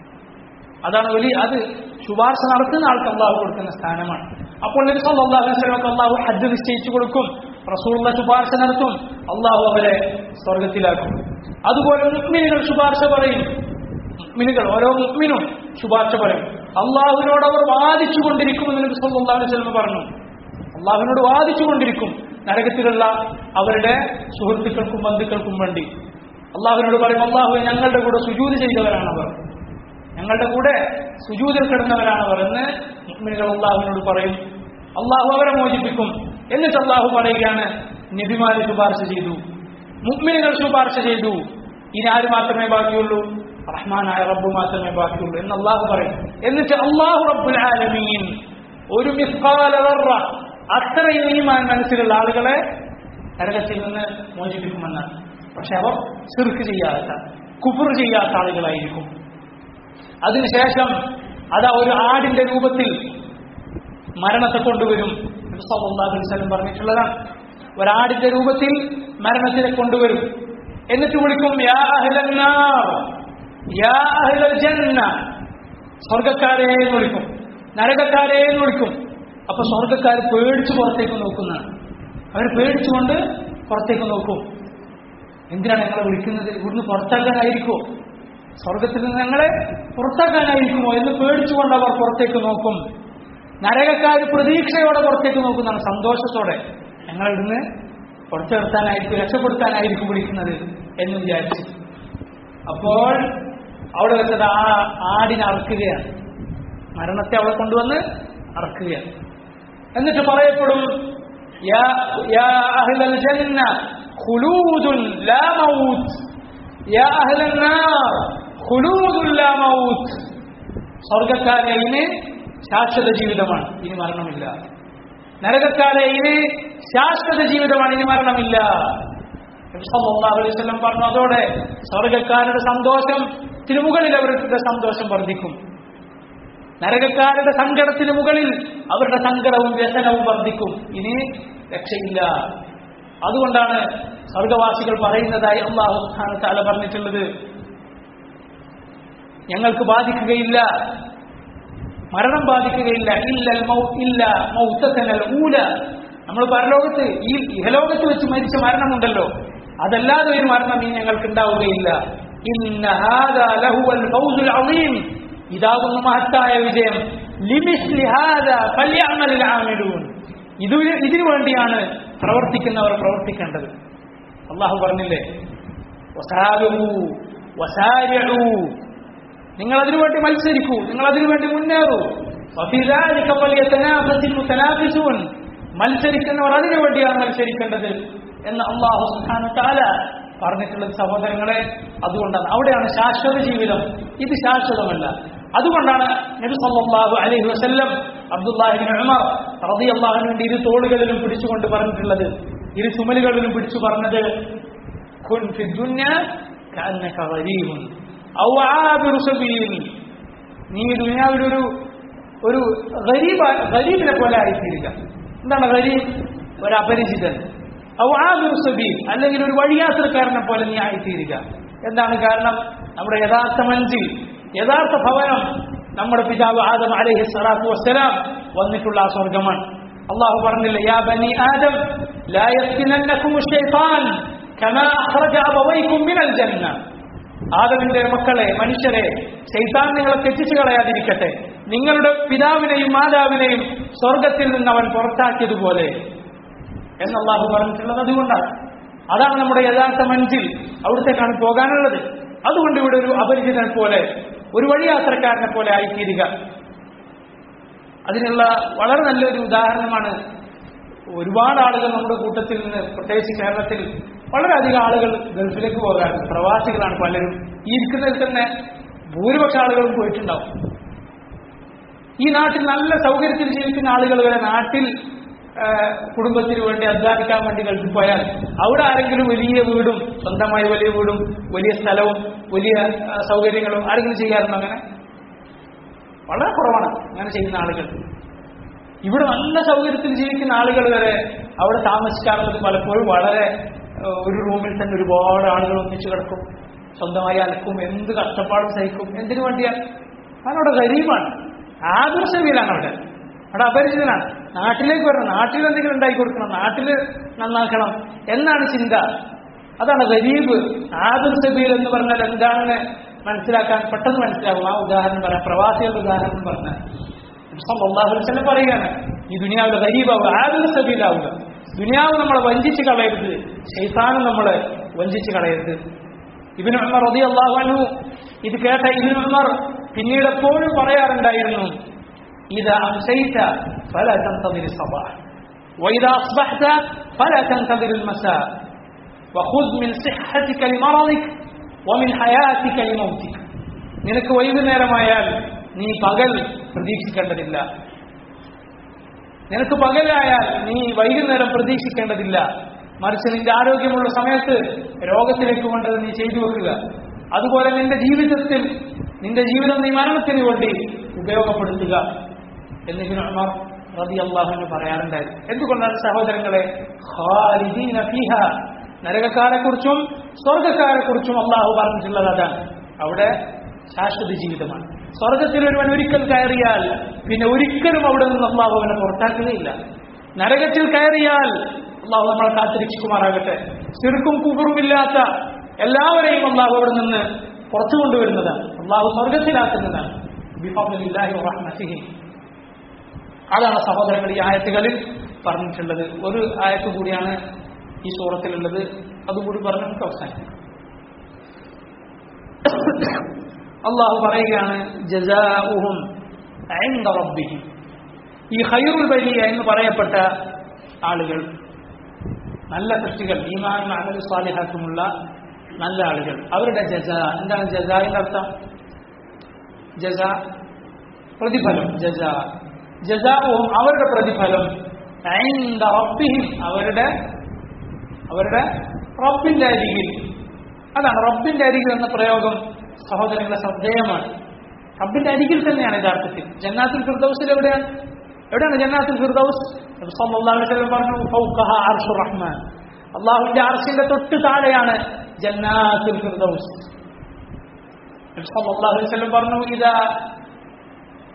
Speaker 1: അതാണ് വലിയ അത് ശുപാർശ നടത്തുന്ന ആൾക്ക് അള്ളാഹു കൊടുക്കുന്ന സ്ഥാനമാണ് അപ്പോൾ നബി സല്ലല്ലാഹു അലൈഹി വസല്ലമക്ക് അള്ളാഹു ഹജ്ജ് നിശ്ചയിച്ചു കൊടുക്കും റസൂലുള്ള ശുപാർശ നടത്തും അള്ളാഹു അവരെ സ്വർഗത്തിലാക്കും അതുപോലെ മുക്മിനുകൾ ശുപാർശ പറയും മുക്മിനുകൾ ഓരോ മുക്മിനും ശുപാർശ പറയും അള്ളാഹുവിനോട് അവർ വാദിച്ചു കൊണ്ടിരിക്കുമെന്ന് നബി സല്ലല്ലാഹു അലൈഹി വസല്ലം പറഞ്ഞു അള്ളാഹുവിനോട് വാദിച്ചു കൊണ്ടിരിക്കും നരകത്തിലുള്ള അവരുടെ സുഹൃത്തുക്കൾക്കും ബന്ധുക്കൾക്കും വേണ്ടി അള്ളാഹുവിനോട് പറയും അള്ളാഹു ഞങ്ങളുടെ കൂടെ സുജൂത് ചെയ്തവരാണ് അവർ ഞങ്ങളുടെ കൂടെ സുജൂതിൽ കിടന്നവരാണവർ എന്ന് മുഅ്മിനുകൾ അള്ളാഹുവിനോട് പറയും അള്ളാഹു അവരെ മോചിപ്പിക്കും എന്നിട്ട് അള്ളാഹു പറയുകയാണ് നബിമാര് ശുപാർശ ചെയ്തു മുഅ്മിനുകൾ ശുപാർശ ചെയ്തു ഇനി ആര് മാത്രമേ ബാക്കിയുള്ളൂ റഹ്മാനായ റബ്ബ് മാത്രമേ ബാക്കിയുള്ളൂ എന്ന് അള്ളാഹു പറയും എന്നിട്ട് അള്ളാഹു റബ്ബുൽ ആലമീൻ ഒരു മിസ്കാല ദർറ അത്രയും ഈമാൻ മനസ്സിലുള്ള ആളുകളെ നരകത്തിൽ നിന്ന് മോചിപ്പിക്കുമെന്നാണ് പക്ഷെ അവർ ചെറുക്ക് ചെയ്യാത്ത കുഫർ ചെയ്യാത്ത ആളുകളായിരിക്കും അതിനുശേഷം അതാ ഒരു ആടിന്റെ രൂപത്തിൽ മരണത്തെ കൊണ്ടുവരും നബി സല്ലല്ലാഹു അലൈഹി വസല്ലം പറഞ്ഞിട്ടുള്ളതാണ് ഒരാടിന്റെ രൂപത്തിൽ മരണത്തിനെ കൊണ്ടുവരും എന്നിട്ട് വിളിക്കും യാ അഹ്ലൻ നാർ യാ അഹ്ലൽ ജന്ന സ്വർഗക്കാരെ എന്ന് വിളിക്കും നരകക്കാരെ എന്ന് വിളിക്കും അപ്പൊ സ്വർഗക്കാർ പേടിച്ച് പുറത്തേക്ക് നോക്കുന്നതാണ് അവർ പേടിച്ചുകൊണ്ട് പുറത്തേക്ക് നോക്കും എന്തിനാണ് ഞങ്ങളെ വിളിക്കുന്നത് ഇവിടുന്ന് പുറത്താക്കാനായിരിക്കുമോ സ്വർഗത്തിൽ നിന്ന് ഞങ്ങളെ പുറത്താക്കാനായിരിക്കുമോ എന്ന് പേടിച്ചുകൊണ്ട് അവർ പുറത്തേക്ക് നോക്കും നരകക്കാർ പ്രതീക്ഷയോടെ പുറത്തേക്ക് നോക്കുന്നതാണ് സന്തോഷത്തോടെ ഞങ്ങൾ ഇവിടുന്ന് പുറത്തു നിർത്താനായിരിക്കും രക്ഷപ്പെടുത്താനായിരിക്കും വിളിക്കുന്നത് എന്ന് വിചാരിച്ചു അപ്പോൾ അവിടെ വെച്ചത് ആ ആടിനെ അറക്കുകയാണ് മരണത്തെ അവിടെ കൊണ്ടുവന്ന് അറക്കുകയാണ് എന്നിട്ട് പറയപ്പെടും "യാ- യാ അഹ്ലൽ ജന്ന ഖുലൂദുൻ ലാ മൗത്ത് യാ അഹ്ലൻ നാർ ഖുലൂദുൻ ലാ മൗത്ത് സ്വർഗക്കാരെ ഇനി ശാശ്വത ജീവിതമാണ് ഇനി മരണമില്ല നരകക്കാരെ ഇനി ശാശ്വത ജീവിതമാണ് ഇനി മരണമില്ല നബി സല്ലല്ലാഹു അലൈഹി വസല്ലം പറഞ്ഞു അതോടെ സ്വർഗക്കാരുടെ സന്തോഷം തിരുമുകളിൽ അവരുടെ സന്തോഷം വർദ്ധിക്കും നരകക്കാരുടെ സങ്കടത്തിന് മുകളിൽ അവരുടെ സങ്കടവും വ്യസനവും വർദ്ധിക്കും ഇനി രക്ഷയില്ല അതുകൊണ്ടാണ് സ്വർഗവാസികൾ പറയുന്നതായി അള്ളാഹു സുബ്ഹാനഹു വ തആല പറഞ്ഞിട്ടുള്ളത് ഞങ്ങൾക്ക് ബാധിക്കുകയില്ല മരണം ബാധിക്കുകയില്ല ഇല്ലൽ മൗ- ഇല്ല മൗത്തനൽ ഊല നമ്മൾ പരലോകത്ത് ഈ ഇഹലോകത്ത് വെച്ച് മരിച്ച മരണമുണ്ടല്ലോ അതല്ലാതെ ഒരു മരണം ഇനി ഞങ്ങൾക്ക് ഉണ്ടാവുകയില്ല ഇന്ന ഹാദാ ലഹുവൽ ഫൗസുൽ അളീം ഇതാകുന്നു മഹത്തായ വിജയം ലിമിസ്ലി ഹാദാ ഫല്യഅമലിൽ ആമിലൂൻ ഇത് ഇതിനു വേണ്ടിയാണ് പ്രവർത്തിക്കുന്നവർ പ്രവർത്തിക്കേണ്ടത് അള്ളാഹു പറഞ്ഞില്ലേ വസാബിറൂ വസാരിഊ നിങ്ങൾ അതിനു വേണ്ടി മത്സരിക്കൂ നിങ്ങൾ അതിനു വേണ്ടി മുന്നേറൂ വഫീ ذلك فليتنافس المتنافسون മത്സരിക്കുന്നവർ അതിനു വേണ്ടിയാണ് മത്സരിക്കേണ്ടത് എന്ന് അള്ളാഹു സുബ്ഹാനഹു തആല പറഞ്ഞിട്ടുള്ളത് സഹോദരങ്ങളെ അതുകൊണ്ടാണ് അവിടെയാണ് ശാശ്വത ജീവിതം ഇത് ശാശ്വതമല്ല അതുകൊണ്ടാണ് നബി സല്ലല്ലാഹു അലൈഹി വസല്ലം അബ്ദുല്ലാഹിബിൻ ഉമർ റളിയല്ലാഹു വേണ്ടി ഇരു തോളുകളിലും പിടിച്ചുകൊണ്ട് പറഞ്ഞിട്ടുള്ളത് ഇരു ചുമലുകളിലും പിടിച്ചു പറഞ്ഞത് കുൻ ഫി ദുനിയ കഅന്നക ഗരീബുൻ ഔ ആബിറു സബീൽ നീ ദുനിയാവിൽ ഒരു ഒരു ഗരീബ ഗരീബിനെ പോലെ ആയിത്തീരുക എന്താണ് ഗരീബ് ഒരു അപരിചിതൻ ഔ ആബിറു സബീൽ അല്ലെങ്കിൽ ഒരു വഴിയാത്രക്കാരനെ പോലെ നീ ആയിത്തീരുക എന്താണ് കാരണം നമ്മുടെ യഥാർത്ഥ മഞ്ചിൽ യഥാർത്ഥ ഭവനം നമ്മുടെ പിതാവ് ആദം അലൈഹി സ്വലാത്തു വസ്സലാം വന്നിട്ടുള്ള ആ സ്വർഗമാണ് അള്ളാഹു പറഞ്ഞില്ല യാ ബനി ആദം ലാ യഫ്തിനന്നകും ശൈത്താൻ കമാ അഖ്റജ അബവൈകും മിനൽ ജന്ന ആദമിന്റെ മക്കളെ മനുഷ്യരെ ശൈത്താൻ നിങ്ങളെ തെറ്റിച്ചു കളയാതിരിക്കട്ടെ നിങ്ങളുടെ പിതാവിനെയും മാതാവിനെയും സ്വർഗത്തിൽ നിന്ന് അവൻ പുറത്താക്കിയതുപോലെ എന്ന് അള്ളാഹു പറഞ്ഞിട്ടുള്ളത് അതുകൊണ്ടാണ് അതാണ് നമ്മുടെ യഥാർത്ഥ മഞ്ചിൽ അവിടത്തേക്കാണ് പോകാനുള്ളത് അതുകൊണ്ട് ഇവിടെ ഒരു അപരിചിതനെ പോലെ ഒരു വഴിയാത്രക്കാരനെ പോലെ ആയിത്തീരുക അതിനുള്ള വളരെ നല്ലൊരു ഉദാഹരണമാണ് ഒരുപാട് ആളുകൾ നമ്മുടെ കൂട്ടത്തിൽ നിന്ന് പ്രത്യേകിച്ച് കേരളത്തിൽ വളരെയധികം ആളുകൾ ഗൾഫിലേക്ക് പോകാറുണ്ട് പ്രവാസികളാണ് പലരും ഈ ഇരിക്കുന്നതിൽ തന്നെ ഭൂരിപക്ഷ ആളുകളും പോയിട്ടുണ്ടാവും ഈ നാട്ടിൽ നല്ല സൗകര്യത്തിൽ ജീവിക്കുന്ന ആളുകൾ വരെ നാട്ടിൽ ആ, കുടുംബത്തിന് വേണ്ടി അധ്വാനിക്കാൻ വേണ്ടി ഗൾഫിൽ പോയാൽ അവിടെ ആരെങ്കിലും വലിയ വീടും സ്വന്തമായി വലിയ വീടും വലിയ സ്ഥലവും വലിയ ആ, സൗകര്യങ്ങളും ആരെങ്കിലും ചെയ്യാറുണ്ടോ അങ്ങനെ വളരെ കുറവാണ് അങ്ങനെ ചെയ്യുന്ന ആളുകൾ ഇവിടെ നല്ല സൗകര്യത്തിൽ ജീവിക്കുന്ന ആളുകൾ വരെ അവിടെ താമസിക്കാറുള്ളത് പലപ്പോഴും വളരെ ഏഹ്, ഒരു റൂമിൽ തന്നെ ഒരുപാട് ആളുകൾ ഒന്നിച്ചു കിടക്കും സ്വന്തമായി അലക്കും എന്ത് കഷ്ടപ്പാടും സഹിക്കും എന്തിനു വേണ്ടിയാണ് കാരണം അവിടെ ഗരീബാണ് ആദർശവിയിലാണ് അവിടെ അവിടെ അപരിചിതനാണ് നാട്ടിലേക്ക് വരണം നാട്ടിൽ എന്തെങ്കിലും ഉണ്ടാക്കി കൊടുക്കണം നാട്ടിൽ നന്നാക്കണം എന്നാണ് ചിന്ത അതാണ് ഗരീബ് ആദർശബീൽ എന്ന് പറഞ്ഞാൽ എന്താണെന്ന് മനസ്സിലാക്കാൻ പെട്ടെന്ന് മനസ്സിലാകും ആ ഉദാഹരണം പറയാം പ്രവാസികളുടെ ഉദാഹരണം പറഞ്ഞാൽ അള്ളാഹുലം പറയുകയാണ് ഈ ദുനിയാവിലെ ഗരീബാവുക ആദർശ സബീലാവുക ദുനിയാവ് നമ്മളെ വഞ്ചിച്ച് കളയരുത് ശൈത്താനും നമ്മളെ വഞ്ചിച്ച് കളയരുത് ഇബിന് ഉമർ റതി അള്ളാഹു ഇത് കേട്ട ഇബിന് ഉമർ പിന്നീട് എപ്പോഴും പറയാറുണ്ടായിരുന്നു ഇത് അംസൈത ഫല തന്തതിരി സബാഹ് وإذا أصبحت فلا تنتظر المساء وخذ من صحتك لمرضك ومن حياتك لموتك നിനക്ക് വൈകുന്നേരമായാൽ നീ പകൽ പ്രതീക്ഷിക്കേണ്ടതില്ല നിനക്ക് പകലായാൽ നീ വൈകുന്നേരം പ്രതീക്ഷിക്കേണ്ടതില്ല മറിച്ച് നിന്റെ ആരോഗ്യമുള്ള സമയത്ത് രോഗത്തിലേക്ക് കൊണ്ടത് നീ ചെയ്തു വെക്കുക അതുപോലെ നിന്റെ ജീവിതത്തിൽ നിന്റെ ജീവിതം നീ മരണത്തിന് വേണ്ടി ഉപയോഗപ്പെടുത്തുക എന്നിങ്ങനെ ഉമർ റതി അള്ളാഹുവിന് പറയാറുണ്ടായി എന്തുകൊണ്ടാണ് സഹോദരങ്ങളെ ഖാലിദീന ഫീഹ നരകക്കാരെ കുറിച്ചും സ്വർഗക്കാരെ കുറിച്ചും അള്ളാഹു പറഞ്ഞിട്ടുള്ളത് അതാണ് അവിടെ ശാശ്വത ജീവിതമാണ് സ്വർഗത്തിൽ ഒരുവൻ ഒരിക്കൽ കയറിയാൽ പിന്നെ ഒരിക്കലും അവിടെ നിന്ന് അള്ളാഹു അവനെ പുറത്താക്കുകയില്ല നരകത്തിൽ കയറിയാൽ അള്ളാഹു നമ്മളെ കാത്തിരക്ഷിക്കുമാറാകട്ടെ ചെറുക്കും കുബറുമില്ലാത്ത എല്ലാവരെയും അള്ളാഹു അവിടെ നിന്ന് പുറത്തു കൊണ്ടുവരുന്നതാണ് അള്ളാഹു സ്വർഗത്തിലാക്കുന്നതാണ് ബിഫദ്ലില്ലാഹി വറഹ്മതിഹി. അതാണ് സഹോദരങ്ങൾ ഈ ആയത്തുകളിൽ പറഞ്ഞിട്ടുള്ളത് ഒരു ആയത്ത് കൂടിയാണ് ഈ സൂറത്തിലുള്ളത് അതുകൂടി പറഞ്ഞ് നമുക്ക് അവസാനിക്കാം അള്ളാഹു പറയുകയാണ് ജസാഉഹും ഇൻദ റബ്ബിഹിം ഈ ഖൈറുൽ ബരിയ എന്ന് പറയപ്പെട്ട ആളുകൾ നല്ല സൃഷ്ടികൾ ഈമാനും അമൽ സ്വാലിഹാത്തുമുള്ള നല്ല ആളുകൾ അവരുടെ ജസ എന്താണ് ജസാന്റെ അർത്ഥം ജസ പ്രതിഫലം ജസ ജസാവും അവരുടെ പ്രതിഫലം ഇൻദ റബ്ബിഹിം അവരുടെ അവരുടെ റബ്ബിന്റെ അരികിൽ അതാണ് റബ്ബിന്റെ അരികിൽ എന്ന പ്രയോഗം സഹോദരങ്ങളെ ശ്രദ്ധേയമാണ് റബ്ബിന്റെ അരികിൽ തന്നെയാണ് യഥാർത്ഥത്തിൽ ജന്നാത്തുൽ ഫിർദൗസിൽ എവിടെയാണ് എവിടെയാണ് ജന്നാത്തുൽ ഫിർദൗസ് നബി സല്ലല്ലാഹു അലൈഹി വസല്ലം പറഞ്ഞു ഫൗഖഹ അർശുർ റഹ്മാൻ അള്ളാഹുവിന്റെ അർശിന്റെ തൊട്ട് താഴെയാണ് ജന്നാത്തുൽ ഫിർദൗസ് നബി സല്ലല്ലാഹു അലൈഹി വസല്ലം പറഞ്ഞു ഇദാ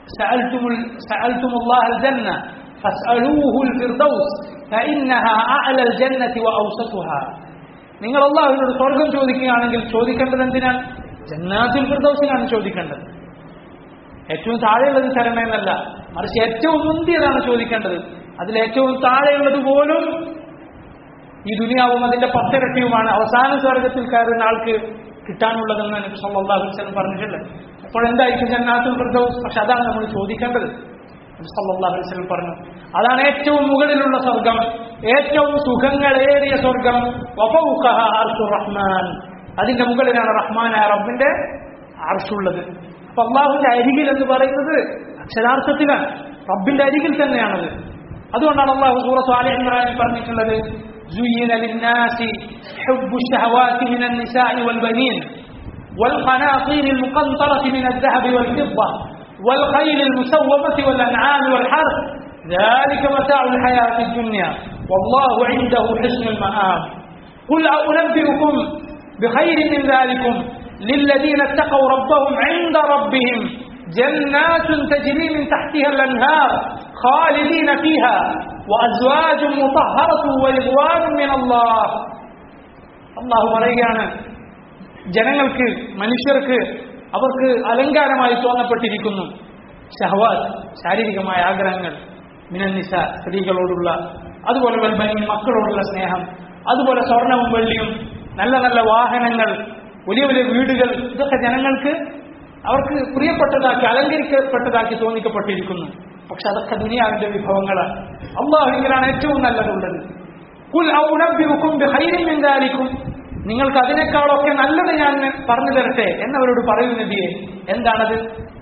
Speaker 1: سألتم ال- سألتم الله الجنة فاسألوه الفردوس فإنها أعلى الجنة وأوسطها നിങ്ങൾ അള്ളാഹുവിനോട് സ്വർഗം ചോദിക്കുകയാണെങ്കിൽ ചോദിക്കേണ്ടത് എന്തിനാണ് ജന്നാത്തിൽ ഫിർദൗസിനാണ് ചോദിക്കേണ്ടത് ഏറ്റവും താഴെയുള്ളത് തരണമെന്നല്ല മറിച്ച് ഏറ്റവും മുന്തിയതാണ് ചോദിക്കേണ്ടത് അതിൽ ഏറ്റവും താഴെയുള്ളത് പോലും ഈ ദുനിയാവും അതിന്റെ പത്തിരട്ടിയുമാണ് അവസാന സ്വർഗത്തിൽ കയറുന്ന ആൾക്ക് കിട്ടാനുള്ളതെന്ന് നബി സല്ലല്ലാഹു അലൈഹി വസല്ലം പറഞ്ഞിട്ടുണ്ട് അപ്പോൾ എന്തായിരിക്കും ജന്നാത്തുൽ ഫിർദൗസ് പക്ഷെ അതാണ് നമ്മൾ ചോദിക്കേണ്ടത് നബി സല്ലല്ലാഹു അലൈഹി വസല്ലം പറഞ്ഞു അതാണ് ഏറ്റവും മുകളിലുള്ള സ്വർഗം ഏറ്റവും സുഖങ്ങളേറിയ സ്വർഗം വഫൗഖഹ അർശുർ റഹ്മാൻ അതിന്റെ മുകളിലാണ് റഹ്മാനായ റബ്ബിന്റെ അർഷുള്ളത് അപ്പൊ അള്ളാഹുവിന്റെ അരികിൽ എന്ന് പറയുന്നത് അക്ഷരാർത്ഥത്തിലാണ് റബ്ബിന്റെ അരികിൽ തന്നെയാണത് അതുകൊണ്ടാണ് അള്ളാഹു സൂറത്ത് ആലി ഇമ്രാനിൽ പറഞ്ഞിട്ടുള്ളത് زين للناس حب الشهوات من النساء والبنين والقناطير المقنطرة من الذهب والفضة والخيل المسومة والأنعام والحرث ذلك متاع الحياة الدنيا والله عنده حسن المآب قل أنبئكم بخير من ذلكم للذين اتقوا ربهم عند ربهم جنات تجري من تحتها الأنهار خالدين فيها وأزواج مطهرة ورضوان من الله الله പറയുകയാണ് ജനങ്ങൾക്ക് മനുഷ്യർക്ക് അവർക്ക് അലങ്കാരമായി തോന്നപ്പെട്ടിരിക്കുന്നു ഷഹവാദ് ശാരീരികമായ ആഗ്രഹങ്ങൾ മിനന്നിസ സ്ത്രീകളോടുള്ള അതുപോലെ വൽബനി മക്കളോടുള്ള സ്നേഹം അതുപോലെ സ്വർണവും വെള്ളിയും നല്ല നല്ല വാഹനങ്ങൾ വലിയ വലിയ വീടുകൾ ഇതൊക്കെ ജനങ്ങൾക്ക് അവർക്ക് പ്രിയപ്പെട്ടതാക്കി അലങ്കരിക്കപ്പെട്ടതാക്കി തോന്നിക്കപ്പെട്ടിരിക്കുന്നു പക്ഷെ അതൊക്കെ ദുനിയാവിന്റെ വിഭവങ്ങളാണ് അള്ളാഹുവിലാണ് ഏറ്റവും നല്ലതുള്ളത് കുൽ ഔനബ്ബിഉക്കും ബിഖൈരിൻ മിൻ ദാലിക്കും നിങ്ങൾക്ക് അതിനേക്കാളൊക്കെ നല്ലത് ഞാൻ പറഞ്ഞു തരട്ടെ എന്നവരോട് പറയൂ നബിയെ എന്താണത്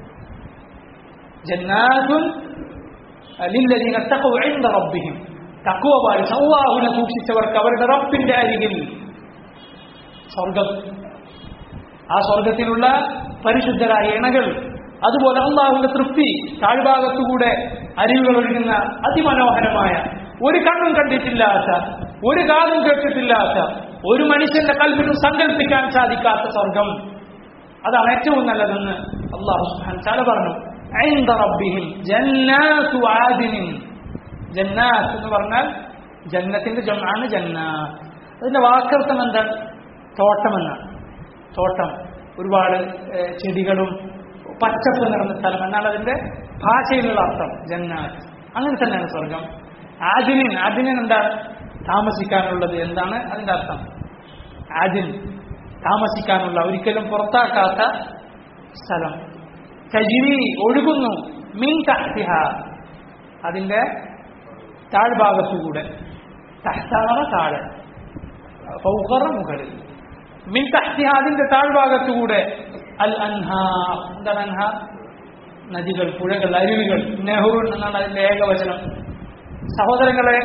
Speaker 1: ജന്നാതുൻ ലില്ലദീന തഖവ ഇൻദ റബ്ബിഹിം തഖവ പാലിച്ച് അള്ളാഹുവിനെ സൂക്ഷിച്ചവർക്ക് അവരുടെ റബ്ബിന്റെ അരികിൽ സ്വർഗം ആ സ്വർഗത്തിലുള്ള പരിശുദ്ധരായ ഇണകൾ അതുപോലെ അള്ളാഹുവിന്റെ തൃപ്തി താഴ്ഭാഗത്തുകൂടെ അരിവുകൾ ഒഴുകുന്ന അതിമനോഹരമായ ഒരു കണ്ണും കണ്ടിട്ടില്ലാത്ത ഒരു കാതും കേട്ടിട്ടില്ലാത്ത ഒരു മനുഷ്യന്റെ കൽപ്പിനും സങ്കല്പിക്കാൻ സാധിക്കാത്ത സ്വർഗം അതാണ് ഏറ്റവും നല്ലതെന്ന് അള്ളാഹു സുബ്ഹാനഹു തആല പറഞ്ഞു عند ربهم جنات عادن ജന്നാത്ത് എന്ന് പറഞ്ഞാൽ ജന്നത്തിന്റെ ജമാണ് ജന്നാത്ത് അതിന്റെ വാക്കർത്ഥം എന്താണ് തോട്ടമെന്നാണ് തോട്ടം ഒരുപാട് ഏഹ്, ചെടികളും പച്ചപ്പ് നിറഞ്ഞ സ്ഥലം എന്നാണ് അതിന്റെ ഭാഷയിലുള്ള അർത്ഥം ജന്നാത്ത് അങ്ങനെ തന്നെയാണ് സ്വർഗം ആദിനിൻ ആദിനിൻ എന്താണ് താമസിക്കാനുള്ളത് എന്താണ് അതിന്റെ അർത്ഥം ആദിൻ താമസിക്കാനുള്ള ഒരിക്കലും പുറത്താക്കാത്ത സ്ഥലം തജിരി ഒഴുകുന്നു മിൻ തഹ്തിഹ അതിന്റെ താഴ്ഭാഗത്തുകൂടെ തഹ്താറ താഴെ ഫൗഖറ മുകളിൽ മിൻ തഹ്തിഹ അതിന്റെ താഴ്ഭാഗത്തുകൂടെ അൽ അൻഹാർ എന്താണ് അൻഹാർ നദികൾ പുഴകൾ അരുവികൾ നെഹ്റു എന്നാണ് അതിന്റെ ഏകവചനം സഹോദരങ്ങളെ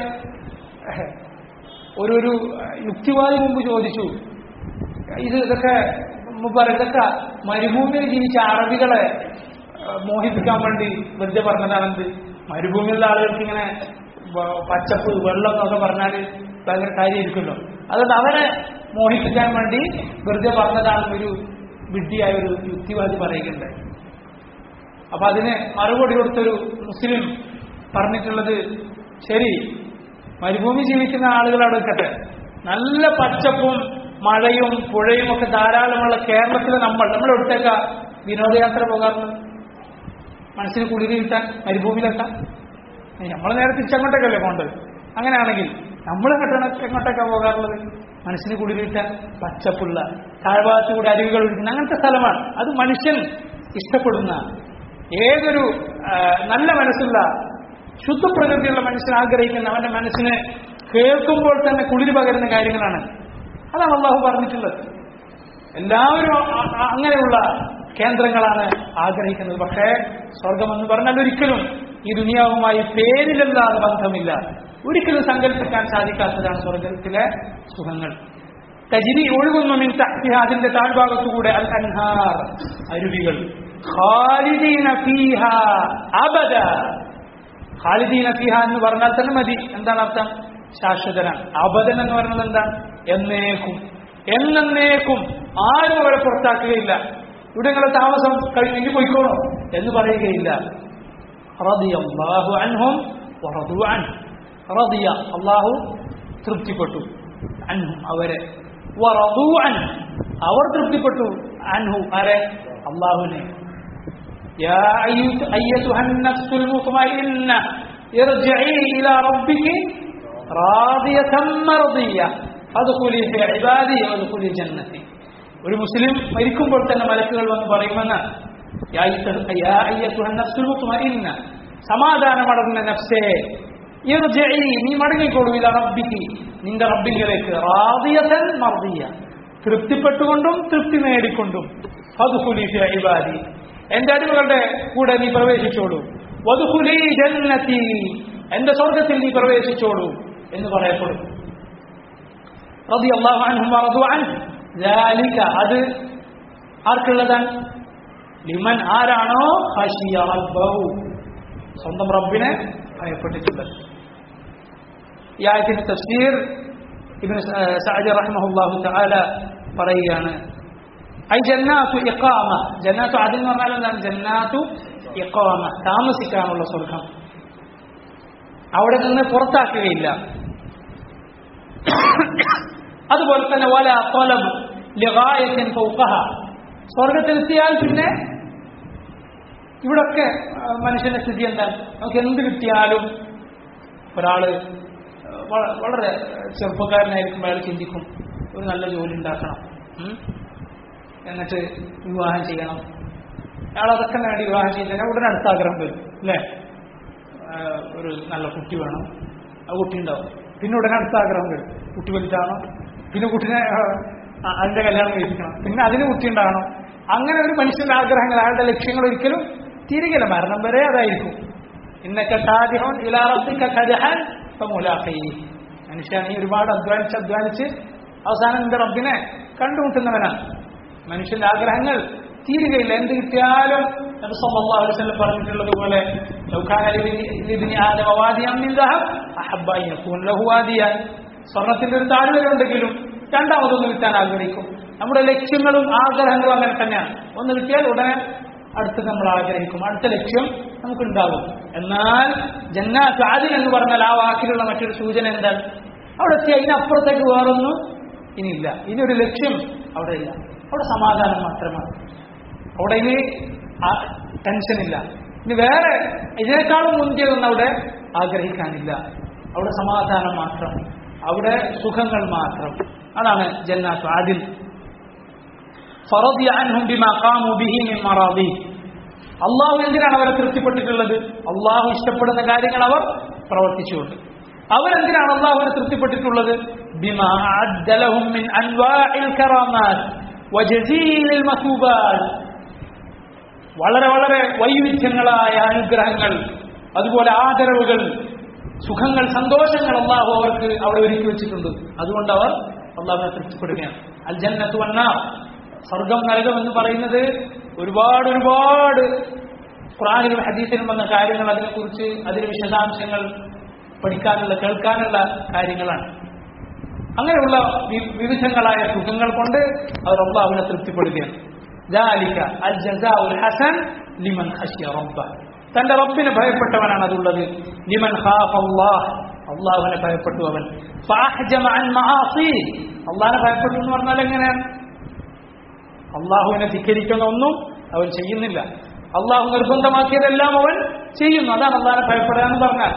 Speaker 1: ഒരു ഒരു യുക്തിവാദി മുമ്പ് ചോദിച്ചു ഇത് ഇതൊക്കെ മുമ്പ് പറയും, ഇതൊക്കെ മരുഭൂമിയിൽ ജീവിച്ച അറബികളെ ഏഹ്, മോഹിപ്പിക്കാൻ വേണ്ടി വെറുതെ പറഞ്ഞതാണെന്ത് മരുഭൂമിയിലുള്ള ആളുകൾക്ക് ഇങ്ങനെ വ- പച്ചപ്പ് വെള്ളം എന്നൊക്കെ പറഞ്ഞാൽ ഭയങ്കര കാര്യമായിരിക്കുമല്ലോ അതുകൊണ്ട് അവരെ മോഹിപ്പിക്കാൻ വേണ്ടി വെറുതെ പറഞ്ഞതാണെന്ന് ഒരു വിഡ്ഢിയായ ഒരു യുക്തിവാദി പറയുകയുണ്ടായി അപ്പൊ അതിന് മറുപടി കൊടുത്തൊരു മുസ്ലിം പറഞ്ഞിട്ടുള്ളത് ശരി മരുഭൂമി ജീവിക്കുന്ന ആളുകൾ അവിടെ നിൽക്കട്ടെ നല്ല പച്ചപ്പും മഴയും പുഴയും ഒക്കെ ധാരാളമുള്ള കേരളത്തിലെ നമ്മൾ നമ്മൾ എവിടത്തേക്ക വിനോദയാത്ര പോകാറുണ്ട് മനസ്സിന് കുളിരി കിട്ടാൻ മരുഭൂമിയിലെത്താൻ നമ്മൾ നേരെ തിരിച്ചങ്ങോട്ടേക്കല്ലേ പോകേണ്ടത് അങ്ങനെയാണെങ്കിൽ നമ്മൾ എങ്ങോട്ടാണ് എങ്ങോട്ടേക്കാണ് പോകാറുള്ളത് മനസ്സിന് കുളിരി കിട്ടാൻ പച്ചപ്പുള്ള താഴ്ഭാഗത്ത് കൂടി അരുവികൾ ഒഴുകുന്ന അങ്ങനത്തെ സ്ഥലമാണ് അത് മനുഷ്യൻ ഇഷ്ടപ്പെടുന്ന ഏതൊരു ആ, നല്ല മനസ്സുള്ള ശുദ്ധപ്രകൃതിയുള്ള മനുഷ്യൻ ആഗ്രഹിക്കുന്ന അവന്റെ മനസ്സിന് കേൾക്കുമ്പോൾ തന്നെ കുളിര് പകരുന്ന കാര്യങ്ങളാണ് അതാണ് അള്ളാഹു പറഞ്ഞിട്ടുള്ളത് എല്ലാവരും അ- അ- അങ്ങനെയുള്ള കേന്ദ്രങ്ങളാണ് ആഗ്രഹിക്കുന്നത് പക്ഷേ സ്വർഗമെന്ന് പറഞ്ഞാൽ ഒരിക്കലും ഈ ദുനിയാവുമായി പേരിലല്ലാതെ ബന്ധമില്ല ഒരിക്കലും സങ്കല്പിക്കാൻ സാധിക്കാത്തതാണ് സ്വർഗത്തിലെ സുഖങ്ങൾ തജിരി ഒഴുകുന്നു മിൻ തഹ്തിഹ അതിന്റെ താഴ്ഭാഗത്തുകൂടെ അൽ അൻഹാർ അരുവികൾ ഖാലിദീന ഫീഹ അബദ ഖാലിദീന ഫീഹ എന്ന് പറഞ്ഞാൽ തന്നെ മതി എന്താണ് അർത്ഥം ശാശ്വതനാണ് അബദൻ എന്ന് പറയുന്നത് എന്താണ് എന്നേക്കും എന്നേക്കും ആരും അവരെ പുറത്താക്കുകയില്ല ഇവിടെ നിങ്ങളെ താമസം കഴിഞ്ഞെങ്കിൽ പോയിക്കോളൂ എന്ന് പറയുകയില്ല റളിയല്ലാഹു അൻഹും വറദു അൻഹു റളിയ അല്ലാഹു തൃപ്തിപ്പെട്ടു അൻഹും അവരെ വറദു അൻഹു അവർ തൃപ്തിപ്പെട്ടു അൻഹു ആരെ അല്ലാഹുവിനെ يا أيت- أيتها النفس المطمئنة ارجعي إلى ربك راضية مرضية فادخلي في عبادي وادخلي جنتي ഒരു മുസ്ലിം മരിക്കുമ്പോൾ തന്നെ മലക്കുകൾ വന്ന് പറയുമെന്ന് യാ അയ്യത്തുഹ- യാ അയ്യത്തുഹ നഫ്സുൽ മുത്മഇന്ന സമാധാനമടങ്ങുന്ന നഫ്സേ ഇർജിഇ നീ മടങ്ങിക്കൊള്ളൂ ഇല റബ്ബിക്ക് നിന്റെ റബ്ബിങ്കിലേക്ക് റാദിയതൻ മർദിയ തൃപ്തിപ്പെട്ടുകൊണ്ടും തൃപ്തി നേടിക്കൊണ്ടും ഫദ്ഖുലി ഫി ഇബാദി എന്റെ അടിമകളുടെ കൂടെ നീ പ്രവേശിച്ചോളൂ വദ്ഖുലി ജന്നതി എന്റെ സ്വർഗത്തിൽ നീ പ്രവേശിച്ചോളൂ എന്ന് പറയപ്പെടും റളിയല്ലാഹു അൻഹും വറദു അൻഹു ذلك അത് ആർക്കുള്ളതാണ് ലിമൻ ആരാണോ ഖശിയ റബ്ബഹു സ്വന്തം റബ്ബിനെ ഭയപ്പെട്ടിട്ടുള്ളത് ഈ ആയത്തിന്റെ തഫ്സീർ ഇബ്നു സ- സഅദി റഹ്മഹുല്ലാഹു തആല പറയുകയാണ് ഐ ജന്നാത്തു ഇഖാമ ജന്നാത്തു അതിൽ എന്ന് പറഞ്ഞാൽ എന്താണ് ജന്നാത്തു ഇഖാമ താമസിക്കാനുള്ള സ്വർഗം അവിടെ നിന്ന് പുറത്താക്കുകയില്ല അതുപോലെ തന്നെ വല തൊലബ് ലഗായത്തിൻ ഫൗഖഹ സ്വർഗത്തിലെത്തിയാൽ പിന്നെ ഇവിടൊക്കെ ആ, മനുഷ്യന്റെ സ്ഥിതി എന്താണ് നമുക്ക് എന്ത് കിട്ടിയാലും ഒരാള് വ- വളരെ ചെറുപ്പക്കാരനായിരിക്കും അയാൾ ചിന്തിക്കും ഒരു നല്ല ജോലി ഉണ്ടാക്കണം ഉം? എന്നിട്ട് വിവാഹം ചെയ്യണം അയാൾ അതൊക്കെ നേടി വിവാഹം ചെയ്ത് കഴിഞ്ഞാൽ ഉടനെ അടുത്ത ആഗ്രഹം വരും അല്ലേ ആ, ഒരു നല്ല കുട്ടി വേണം ആ കുട്ടി ഉണ്ടാവും പിന്നെ ഉടനെ അടുത്ത ആഗ്രഹം വരും കുട്ടി വലുതാണോ പിന്നെ കുട്ടിനെ ആ, ആ, അതിന്റെ കല്യാണം കഴിപ്പിക്കണം പിന്നെ അതിന് കുട്ടി ഉണ്ടാകണം അങ്ങനെ ഒരു മനുഷ്യന്റെ ആഗ്രഹങ്ങൾ അയാളുടെ ലക്ഷ്യങ്ങൾ ഒരിക്കലും തീരുകയില്ല മരണം വരെ അതായിരിക്കും ഇന്നൊക്കെ ഷാദിഹോൻ ഇലാറത്തിക്ക കജഹാൻ മുലാഖി മനുഷ്യ നീ ഒരുപാട് അധ്വാനിച്ച് അധ്വാനിച്ച് അവസാനം നിന്റെ റബ്ബിനെ കണ്ടുമുട്ടുന്നവനാണ് മനുഷ്യന്റെ ആഗ്രഹങ്ങൾ തീരുകയില്ല എന്ത് കിട്ടിയാലും നബി സല്ലല്ലാഹു അലൈഹി വസല്ലം പറഞ്ഞിട്ടുള്ളത് പോലെ ലൗ കാന ലിബ്നി ലിബ്നി ആദമ വാദിയൻ മിൻ ദഹബ് അഹബ്ബ അൻ യകൂന ലഹു വാദിയൻ സ്വർണത്തിന്റെ ഒരു താഴ്വര ഉണ്ടെങ്കിലും രണ്ടാമതൊന്ന് കിട്ടാൻ ആഗ്രഹിക്കും നമ്മുടെ ലക്ഷ്യങ്ങളും ആഗ്രഹങ്ങളും അങ്ങനെ തന്നെയാണ് ഒന്ന് കിട്ടിയാൽ ഉടനെ അടുത്ത് നമ്മൾ ആഗ്രഹിക്കും അടുത്ത ലക്ഷ്യം നമുക്കുണ്ടാകും എന്നാൽ ജന്നാത്ത് ആദിൽ എന്ന് പറഞ്ഞാൽ ആ വാക്കിലുള്ള മറ്റൊരു സൂചന എന്താണ് അവിടെ എത്തി അതിനപ്പുറത്തേക്ക് വേറൊന്നും ഇനിയില്ല ഇനിയൊരു ലക്ഷ്യം അവിടെ ഇല്ല അവിടെ സമാധാനം മാത്രമാണ് അവിടെ ഇനി ടെൻഷൻ ഇല്ല ഇനി വേറെ ഇതിനേക്കാളും മുന്തിയതൊന്നും അവിടെ ആഗ്രഹിക്കാനില്ല അവിടെ സമാധാനം മാത്രം അവിടെ സുഖങ്ങൾ മാത്രം അതാണ് ജന്നാത്ത് ആദിൽ ഫറദിയ അൻഹും ബിമാ ഖാമു ബിഹി മിൻ മറാദി അള്ളാഹു എന്തിനാണ് അവരെ തൃപ്തിപ്പെട്ടിട്ടുള്ളത് അള്ളാഹു ഇഷ്ടപ്പെടുന്ന കാര്യങ്ങൾ അവർ പ്രവർത്തിച്ചുകൊണ്ട് അവരെന്തിനാണ് അള്ളാഹുവിനെ തൃപ്തിപ്പെട്ടിട്ടുള്ളത് ബിമാ അദ്ദലഹും മിൻ അൻവാഇൽ കറാമാത്ത് വജസീലിൽ മസൂബാത്ത് വളരെ വളരെ വൈവിധ്യങ്ങളായ അനുഗ്രഹങ്ങൾ അതുപോലെ ആദരവുകൾ സുഖങ്ങൾ സന്തോഷങ്ങൾ അള്ളാഹു അവർക്ക് അവിടെ ഒരുക്കി വെച്ചിട്ടുണ്ട് അതുകൊണ്ട് അവർ അള്ളാഹുവിനെ തൃപ്തിപ്പെടുകയാണ് അൽ ജന്നത്തു വന്ന സ്വർഗം നരകം എന്ന് പറയുന്നത് ഒരുപാട് ഒരുപാട് ഖുറാനിലും ഹദീസിലും വന്ന കാര്യങ്ങൾ അതിനെക്കുറിച്ച് അതിന്റെ വിശദാംശങ്ങൾ പഠിക്കാനുള്ള കേൾക്കാനുള്ള കാര്യങ്ങളാണ് അങ്ങനെയുള്ള വി- വിവിധങ്ങളായ സുഖങ്ങൾ കൊണ്ട് അവർ അള്ളാഹുവിനെ തൃപ്തിപ്പെടുകയാണ് ذلك الجزاء الحسن لمن خشي ربه തന്റെ റബ്ബിനെ ഭയപ്പെട്ടവനാണ് അതുള്ളത് ലിമൻ ഖാഫ അല്ലാഹ് അള്ളാഹുവിനെ ഭയപ്പെട്ടു അവൻ ഫഅഹ്ജമ അൻ മആസി അള്ളാഹിനെ ഭയപ്പെട്ടു എന്ന് പറഞ്ഞാൽ എങ്ങനെയാണ് അള്ളാഹുവിനെ ധിക്കരിക്കുന്ന ഒന്നും അവൻ ചെയ്യുന്നില്ല അള്ളാഹു നിർബന്ധമാക്കിയതെല്ലാം അവൻ ചെയ്യുന്നു അതാണ് അള്ളാഹിനെ ഭയപ്പെടുക എന്ന് പറഞ്ഞാൽ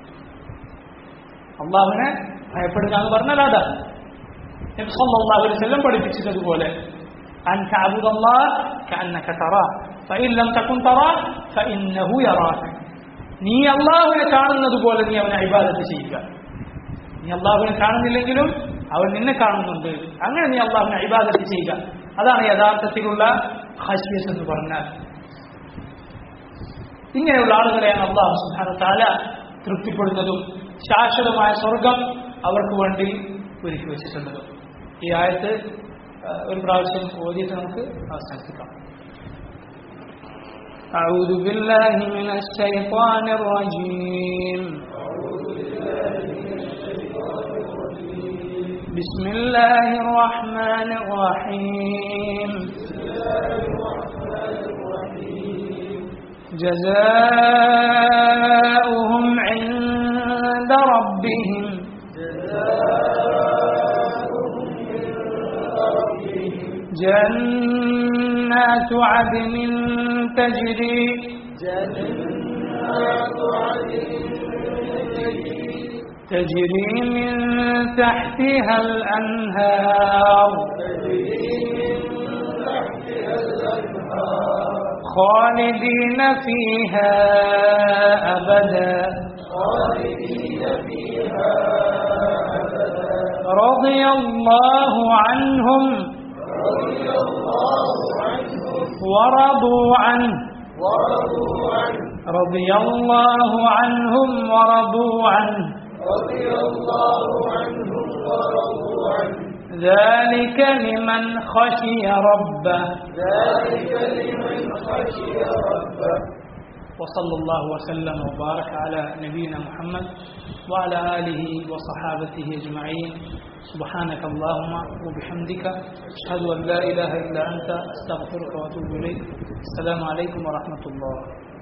Speaker 1: അള്ളാഹുവിനെ ഭയപ്പെടുക എന്ന് പറഞ്ഞാൽ അതാണ് നബി സല്ലല്ലാഹു അലൈഹി വസല്ലം പഠിപ്പിച്ചതുപോലെ أن تعبد الله كأنك تراه فإن لم تكن تراه فإنه يراك നീ അള്ളാഹുവിനെ കാണുന്നത് പോലെ നീ അവനെ ഇബാദത്ത് ചെയ്യുക നീ അള്ളാഹുവിനെ കാണുന്നില്ലെങ്കിലും അവൻ നിന്നെ കാണുന്നുണ്ട് അങ്ങനെ നീ അള്ളാഹുവിനെ ഇബാദത്ത് ചെയ്യുക അതാണ് യഥാർത്ഥത്തിലുള്ള ഹാസ്യസ് എന്ന് പറഞ്ഞാൽ ഇങ്ങനെയുള്ള ആളുകളെയാണ് അള്ളാഹു സുബ്ഹാന താല തൃപ്തിപ്പെടുന്നതും ശാശ്വതമായ സ്വർഗം അവർക്ക് വേണ്ടി ഒരുക്കി വെച്ചിട്ടുള്ളതും ഈ ആയത്ത് ആ, ഒരു പ്രാവശ്യം ഓതിയിട്ട് നമുക്ക് അവസാനിപ്പിക്കാം أعوذ بالله من الشيطان الرجيم بسم الله الرحمن الرحيم جزاؤهم عند ربهم جنات عدن تجري تجري من تحتها الأنهار خالدين فيها أبدا رضي الله عنهم ورضوا عنه رضي الله عنهم ورضوا عنه ذلك لمن خشي ربه وصلى الله وسلم وبارك على نبينا محمد وعلى آله وصحابته أجمعين سبحانك اللهم وبحمدك أشهد أن لا إله إلا أنت أستغفرك وأتوب إليك السلام عليكم ورحمة الله